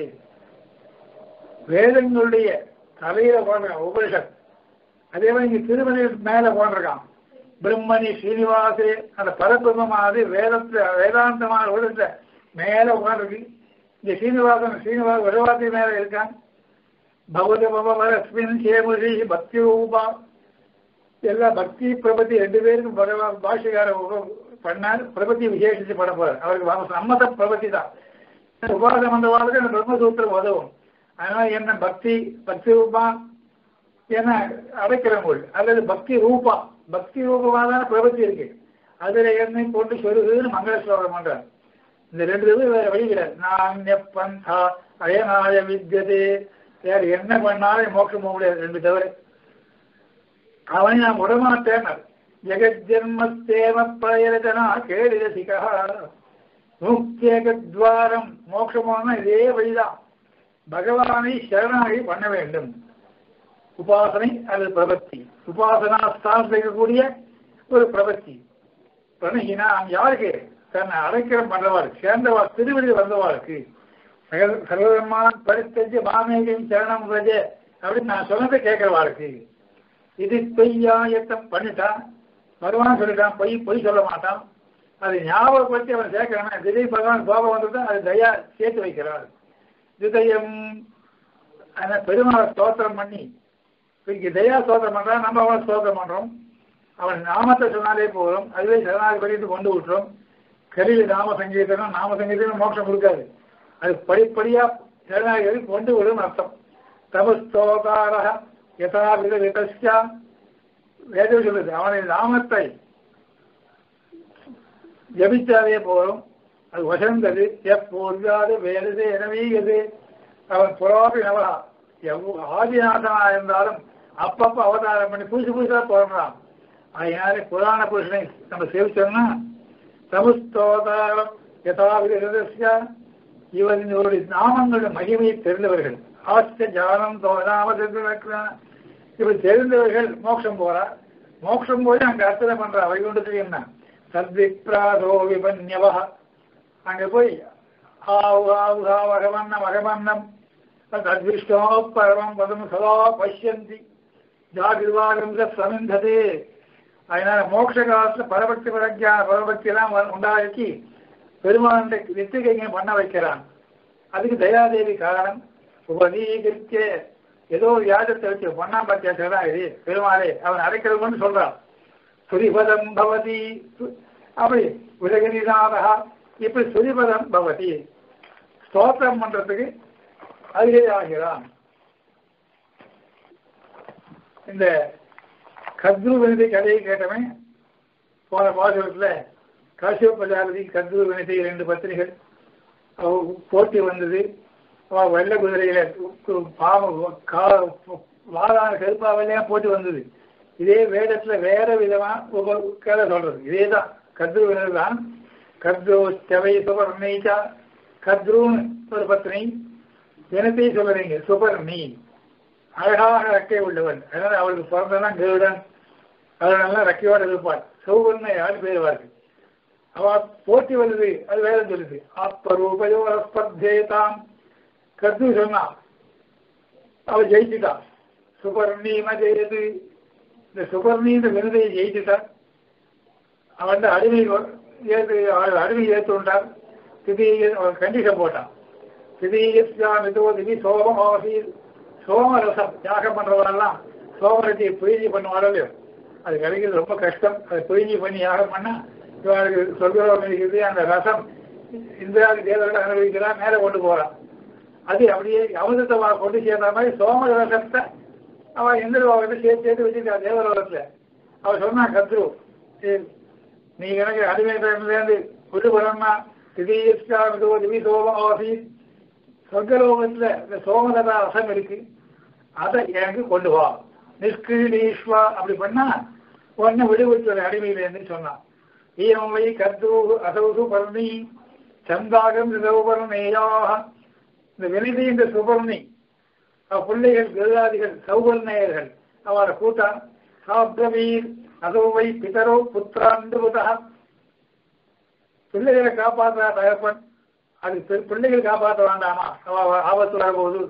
வேதங்களுடைய தலையில போடுறான் உபனிஷத் அதே மாதிரி இங்க திருமணியில் மேல போட்டிருக்கான் பிரம்மணி ஸ்ரீனிவாசே அந்த பரபிரமமானது வேதத்துல வேதாந்தமான உலகத்துல மேல உட்காந்துருக்கு இங்க ஸ்ரீனிவாசன் ஸ்ரீனிவாச விடவாத்தி மேல இருக்கான் பகவத பவரஸ்மின் சேமுரி பக்தி ரூபா எல்லா பக்தி பிரபத்தி ரெண்டு பேருக்கும் பகவான் பாஷகார பண்ணார் பிரபத்தி விசேஷிச்சு பண்ண போறார் அவருக்கு சம்மத பிரபத்தி தான் உபாசம் வந்தவாளுக்கு அந்த பிரம்மசூத்திரம் உதவும் அதனால என்ன பக்தி பக்தி ரூபா என அடைக்கிறவங்க அல்லது பக்தி ரூபா பக்தி ரூபமான பிரபத்தி இருக்கு அதுல என்னை போட்டு சொருகுன்னு மங்கள ஸ்லோகம் பண்றார் இந்த ரெண்டு இது வேற வழி கிடையாது நானிய பந்தா அயனாய வித்தியதே வேற என்ன பண்ணாலும் மோட்சம் போக முடியாது ரெண்டு தவிர அவனை நான் விடமாட்டேன் ஜெகஜன்மத்தேவ பிரயரஜனா கேடு ரசிகா முக்தியகத்வாரம் மோட்சமான இதே வழிதான் பகவானை சரணாகி பண்ண வேண்டும் உபாசனை அல்லது பிரபத்தி உபாசனா ஸ்தானத்தில் இருக்கக்கூடிய ஒரு பிரபத்தி பிரணகினா யாருக்கு தன்னை அடைக்கிறம் பண்றவாருக்கு சேர்ந்தவா திருவடி வந்தவாருக்கு சர்வதர்மான் பரித்தஞ்சு மாமேகையும் சரணம் ரஜே அப்படின்னு நான் சொன்னதை கேட்கிறவாருக்கு இது பெய்யாயத்தம் பண்ணிட்டான் பகவான் சொல்லிட்டான் பொய் பொய் சொல்ல மாட்டான் அதை ஞாபகப்படுத்தி அவன் சேர்க்கிறான் திடீர் பகவான் கோபம் வந்துட்டு அது தயா சேர்த்து வைக்கிறார் ஹிருதயம் அந்த பெருமாளை ஸ்தோத்திரம் பண்ணி இன்னைக்கு தயா ஸ்தோத்திரம் பண்றான் நம்ம அவனை ஸ்தோத்திரம் பண்றோம் அவன் நாமத்தை சொன்னாலே போதும் அதுவே சரணாதிபதிட்டு கொண்டு விட்டுரும் கலியில் நாம சங்கீதனம் நாம சங்கீதனம் மோட்சம் கொடுக்காது அது படிப்படியா சரணாதிபதி கொண்டு விடும் அர்த்தம் தபஸ்தோகார யதா வித விதஸ்யா வேதம் சொல்லுது அவனை நாமத்தை ஜபிச்சாலே போதும் அது வசந்தது எப்போது வேறுது எனவீகது அவன் புறாபி நவரா எவ் ஆதிநாதனா இருந்தாலும் அப்பப்ப அவதாரம் பண்ணி புதுசு புதுசா பிறந்தான் அதனால புராண புருஷனை நம்ம சேவிச்சோம்னா சமுஸ்தோதாரம் யதாவிதா இவர்களுடைய நாமங்களோட மகிமையை தெரிந்தவர்கள் ஆஸ்த ஜானம் நாம தெரிந்திருக்கிறான் இவர் தெரிந்தவர்கள் மோட்சம் போறா மோட்சம் போய் அங்க அர்ச்சனை பண்றா வைகுண்டத்துக்கு என்ன சத்விப்ராதோ விபன்யவா அங்க போய் ஆவு ஆவு ஆவு அகமன்னம் அகமன்னம் தத்விஷ்டோ பரமம் பதம் சதா பசியந்தி ஜாகிர்வாகம் சமிந்ததே அதனால மோட்ச காலத்துல பரபக்தி பிரஜா பரபக்தி எல்லாம் உண்டாக்கி பெருமான் நித்திகைங்க பண்ண வைக்கிறான் அதுக்கு தயாதேவி காரணம் உபதீகிருத்திய ஏதோ ஒரு யாஜத்தை வச்சு பொன்னா பத்தியா சரணாகிரி பெருமாளே அவன் அடைக்கிறவன்னு சொல்றான் சுரிபதம் பவதி அப்படி உலகனிதாதா இப்படி சுரிபதம் பவதி ஸ்தோத்திரம் பண்றதுக்கு அருகே ஆகிறான் இந்த கத்ரு வினதி கதையை கேட்டவன் போன பாசுரத்துல காசிவ பிரஜாபதி கத்ரு வினதி ரெண்டு பத்திரிகள் அவ போட்டி வந்தது அவ வெள்ள குதிரையில பாவம் வாதான கருப்பாவிலையும் போட்டி வந்தது இதே வேதத்துல வேற விதமா ஒரு கதை சொல்றது இதேதான் கத்ரு வினது தான் கத்ரு செவை சுபர்ணீச்சா கத்ருன்னு ஒரு பத்தினி தினத்தை சொல்றீங்க சுபர்ணி அழகாக ரெக்கை உள்ளவன் அதனால அவளுக்கு பிறந்ததான் கருடன் அதனால ரெக்கையோட இருப்பாள் சௌவர்ண யார் பேருவார்கள் அவ போட்டி வருது அது வேற சொல்லுது ஆத்மரூபயோர ஸ்பர்தேதாம் கத்து சொன்னான் அவள் ஜெயிச்சுட்டான் சுபர்ணி ஜெயது இந்த சுபர்ணி இந்த விருதையை ஜெயிச்சுட்டான் அவன் அடிமை ஏற்று அவள் அடிமை ஏற்றுண்டான் திதி கண்டிஷன் போட்டான் திதீயஸ்யாமிதோ திதி சோமமாசி சோமரசம் யாகம் பண்றவரெல்லாம் சோமரத்தை பொய்ஜி பண்ணுவாரோ அது கிடைக்கிறது ரொம்ப கஷ்டம் அதை பொய்ஜி பண்ணி யாகம் பண்ணா இவருக்கு சொல்கிறவங்க இருக்குது அந்த ரசம் இந்திராதி தேவர்கள் அனுபவிக்கிறான் மேலே கொண்டு போறான் அது அப்படியே அமிர்தத்தை கொண்டு சேர்ந்த மாதிரி சோம ரசத்தை அவன் இந்திரலோகத்தை சேர்த்து சேர்த்து வச்சுருக்கா தேவலோகத்துல அவன் சொன்னான் கத்ரு நீ எனக்கு அடிமையிலிருந்து விடுபடணும்னா திடீர்ஸ்காமிதோ திவி சோமமாசி சொர்க்கலோகத்துல இந்த சோமதா ரசம் இருக்கு அதை எனக்கு கொண்டு வா நிஷ்கிரீஸ்வா அப்படி பண்ணா உடனே விடுவிட்டு அடிமையிலேருந்து சொன்னான் ஈரமை கத்து அசௌசு பரணி சந்தாகம் சௌபர்ணேயாக இந்த வினிதி இந்த சுபர்ணி அவ பிள்ளைகள் கருதாதிகள் சௌபர்ணேயர்கள் அவரை கூட்டா சாப்தவீர் அதோவை பிதரோ புத்திராண்டுபுதா பிள்ளைகளை காப்பாற்ற தகப்பன் அது பிள்ளைகள் காப்பாற்ற வேண்டாமா ஆபத்து வரும்போது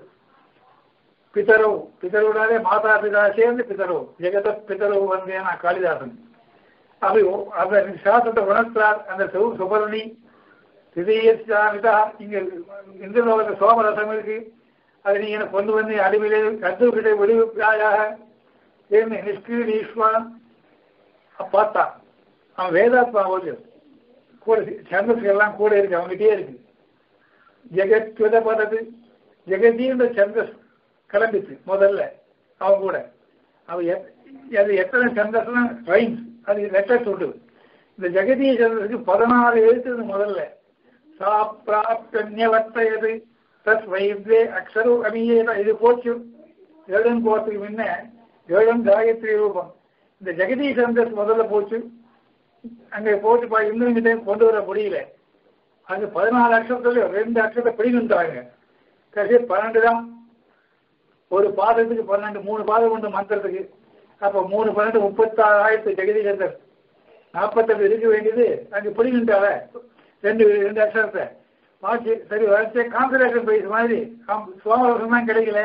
பிதரவு பிதருடாலே மாதா பிதா சேர்ந்து பிதரவு ஜெகத பிதரவு வந்தேனா காளிதாசன் அப்படி அந்த சாஸ்திரத்தை உணர்த்தார் அந்த சௌ சுபரணி திதீயமிதா இங்க இந்து லோகத்துல சோமரசம் இருக்கு அதை நீ எனக்கு கொண்டு வந்து அடிமையிலே கத்துக்கிட்ட விடுவிப்பாயாக ஏன்னு நிஷ்கிரீஸ்வா பார்த்தான் அவன் வேதாத்மா போது கூட சந்தஸ்கள் எல்லாம் கூட இருக்கு அவங்ககிட்டயே இருக்கு ஜெகத்வத பதது ஜெகதீன்ற சந்தஸ் கிளம்பிச்சு முதல்ல அவன் கூட அவன் அது எத்தனை சந்தஸ்னா ரைம்ஸ் அது லெட்டர் சொல்லுது இந்த ஜெகதீய சந்தஸுக்கு பதினாறு எழுத்து முதல்ல சா பிராப்தியவத்தையது தஸ் வைத்வே அக்ஷரு அமியேன இது போச்சு ஏழன் போறதுக்கு முன்ன ஏழன் காயத்ரி ரூபம் இந்த ஜெகதீஷ் சந்தஸ் முதல்ல போச்சு அங்கே போட்டு பா இன்னும் கிட்டே கொண்டு வர முடியல அது பதினாலு அக்ஷரத்துல ரெண்டு அக்ஷரத்தை பிடிக்கின்றாங்க கடைசி பன்னெண்டு தான் ஒரு பாதத்துக்கு பன்னெண்டு மூணு பாதம் உண்டு மந்திரத்துக்கு அப்ப மூணு பன்னெண்டு முப்பத்தாறாயிரத்து ஜெகதி சந்தர் நாற்பத்தெட்டு இருக்க வேண்டியது அங்கே பிடிக்கின்றால ரெண்டு ரெண்டு அக்ஷரத்தை வாசி சரி வரைச்ச கான்சன்ட்ரேஷன் பிரைஸ் மாதிரி சோமரசம் தான் கிடைக்கல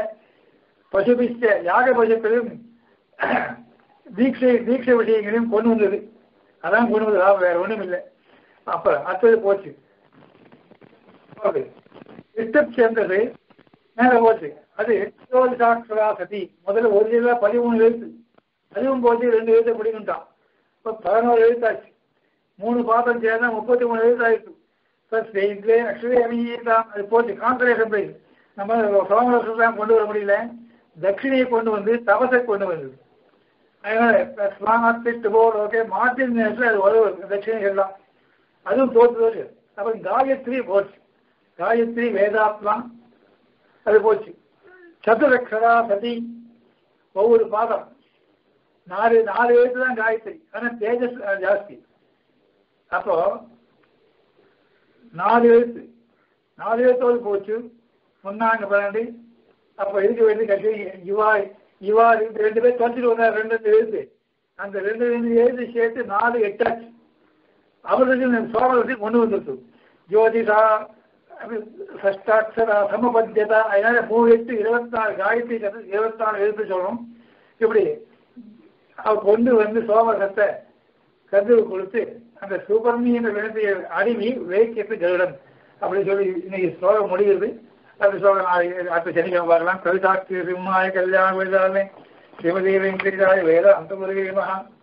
பசுபிச்ச யாக பசுக்களும் தீட்சை தீட்சை விஷயங்களையும் கொண்டு வந்தது அதான் கொண்டு வந்து லாபம் வேற ஒண்ணும் இல்லை அப்ப அடுத்தது போச்சு போகுது. எட்டு சேர்ந்தது மேல போச்சு அது சாட்சரா சதி முதல்ல ஒரு ஜில்லா பதிமூணு எழுத்து அதுவும் போச்சு ரெண்டு எழுத்தை பிடிக்கிட்டான் இப்போ பதினோரு எழுத்தாச்சு மூணு பாத்திரம் சேர்ந்தா முப்பத்தி மூணு எழுத்தாயிருக்கு ஃபர்ஸ்ட் இதுலேயே ஆக்சுவலி அணிதான் அது போச்சு கான்சன்ட்ரேஷன் போய் நம்ம சோமரசம் கொண்டு வர முடியல தட்சிணையை கொண்டு வந்து தபசை கொண்டு வந்தது அதனால ஸ்லானாத்திட்டு போர் ஓகே மார்டின் நேரத்தில் அது உதவு தட்சிணை எல்லாம் அதுவும் தோற்று தோற்று அப்புறம் காயத்ரி போச்சு காயத்ரி வேதாத்மா அது போச்சு சதுரக்ஷரா சதி ஒவ்வொரு பாதம் நாலு நாலு எழுத்து தான் காயத்ரி ஆனா தேஜஸ் அஹ், ஜாஸ்தி அப்போ நாலு எழுத்து நாலு எழுத்தோடு போச்சு முன்னாங்க பன்னெண்டு அப்போ இருக்க வேண்டிய கட்சி இவா இவா இது ரெண்டு பேர் தொலைச்சிட்டு வந்தார் ரெண்டு ரெண்டு எழுத்து அந்த ரெண்டு ரெண்டு எழுத்து சேர்த்து நாலு எட்டாச்சு அவர்களுக்கு சோழர்களுக்கு கொண்டு வந்துருக்கு ஜோதிஷா சஷ்டாட்சரா சமபத்தியதா அதனால மூணு எட்டு இருபத்தாறு காயத்ரி கதை இருபத்தாறு எழுத்து சொல்லணும் இப்படி அவர் கொண்டு வந்து சோமரசத்தை கருது கொடுத்து அந்த சுபர்ணியின் வினத்திய அடிமை வேக்கியத்து கருடன் அப்படின்னு சொல்லி இன்னைக்கு ஸ்லோகம் முடிகிறது அந்த ஸ்லோகம் நாளைக்கு அடுத்த சனிக்கிழமை பார்க்கலாம் கவிதாட்சி சிம்மாய கல்யாண வேதாலே சிவதேவ இந்திரியாய வேத அந்த மகா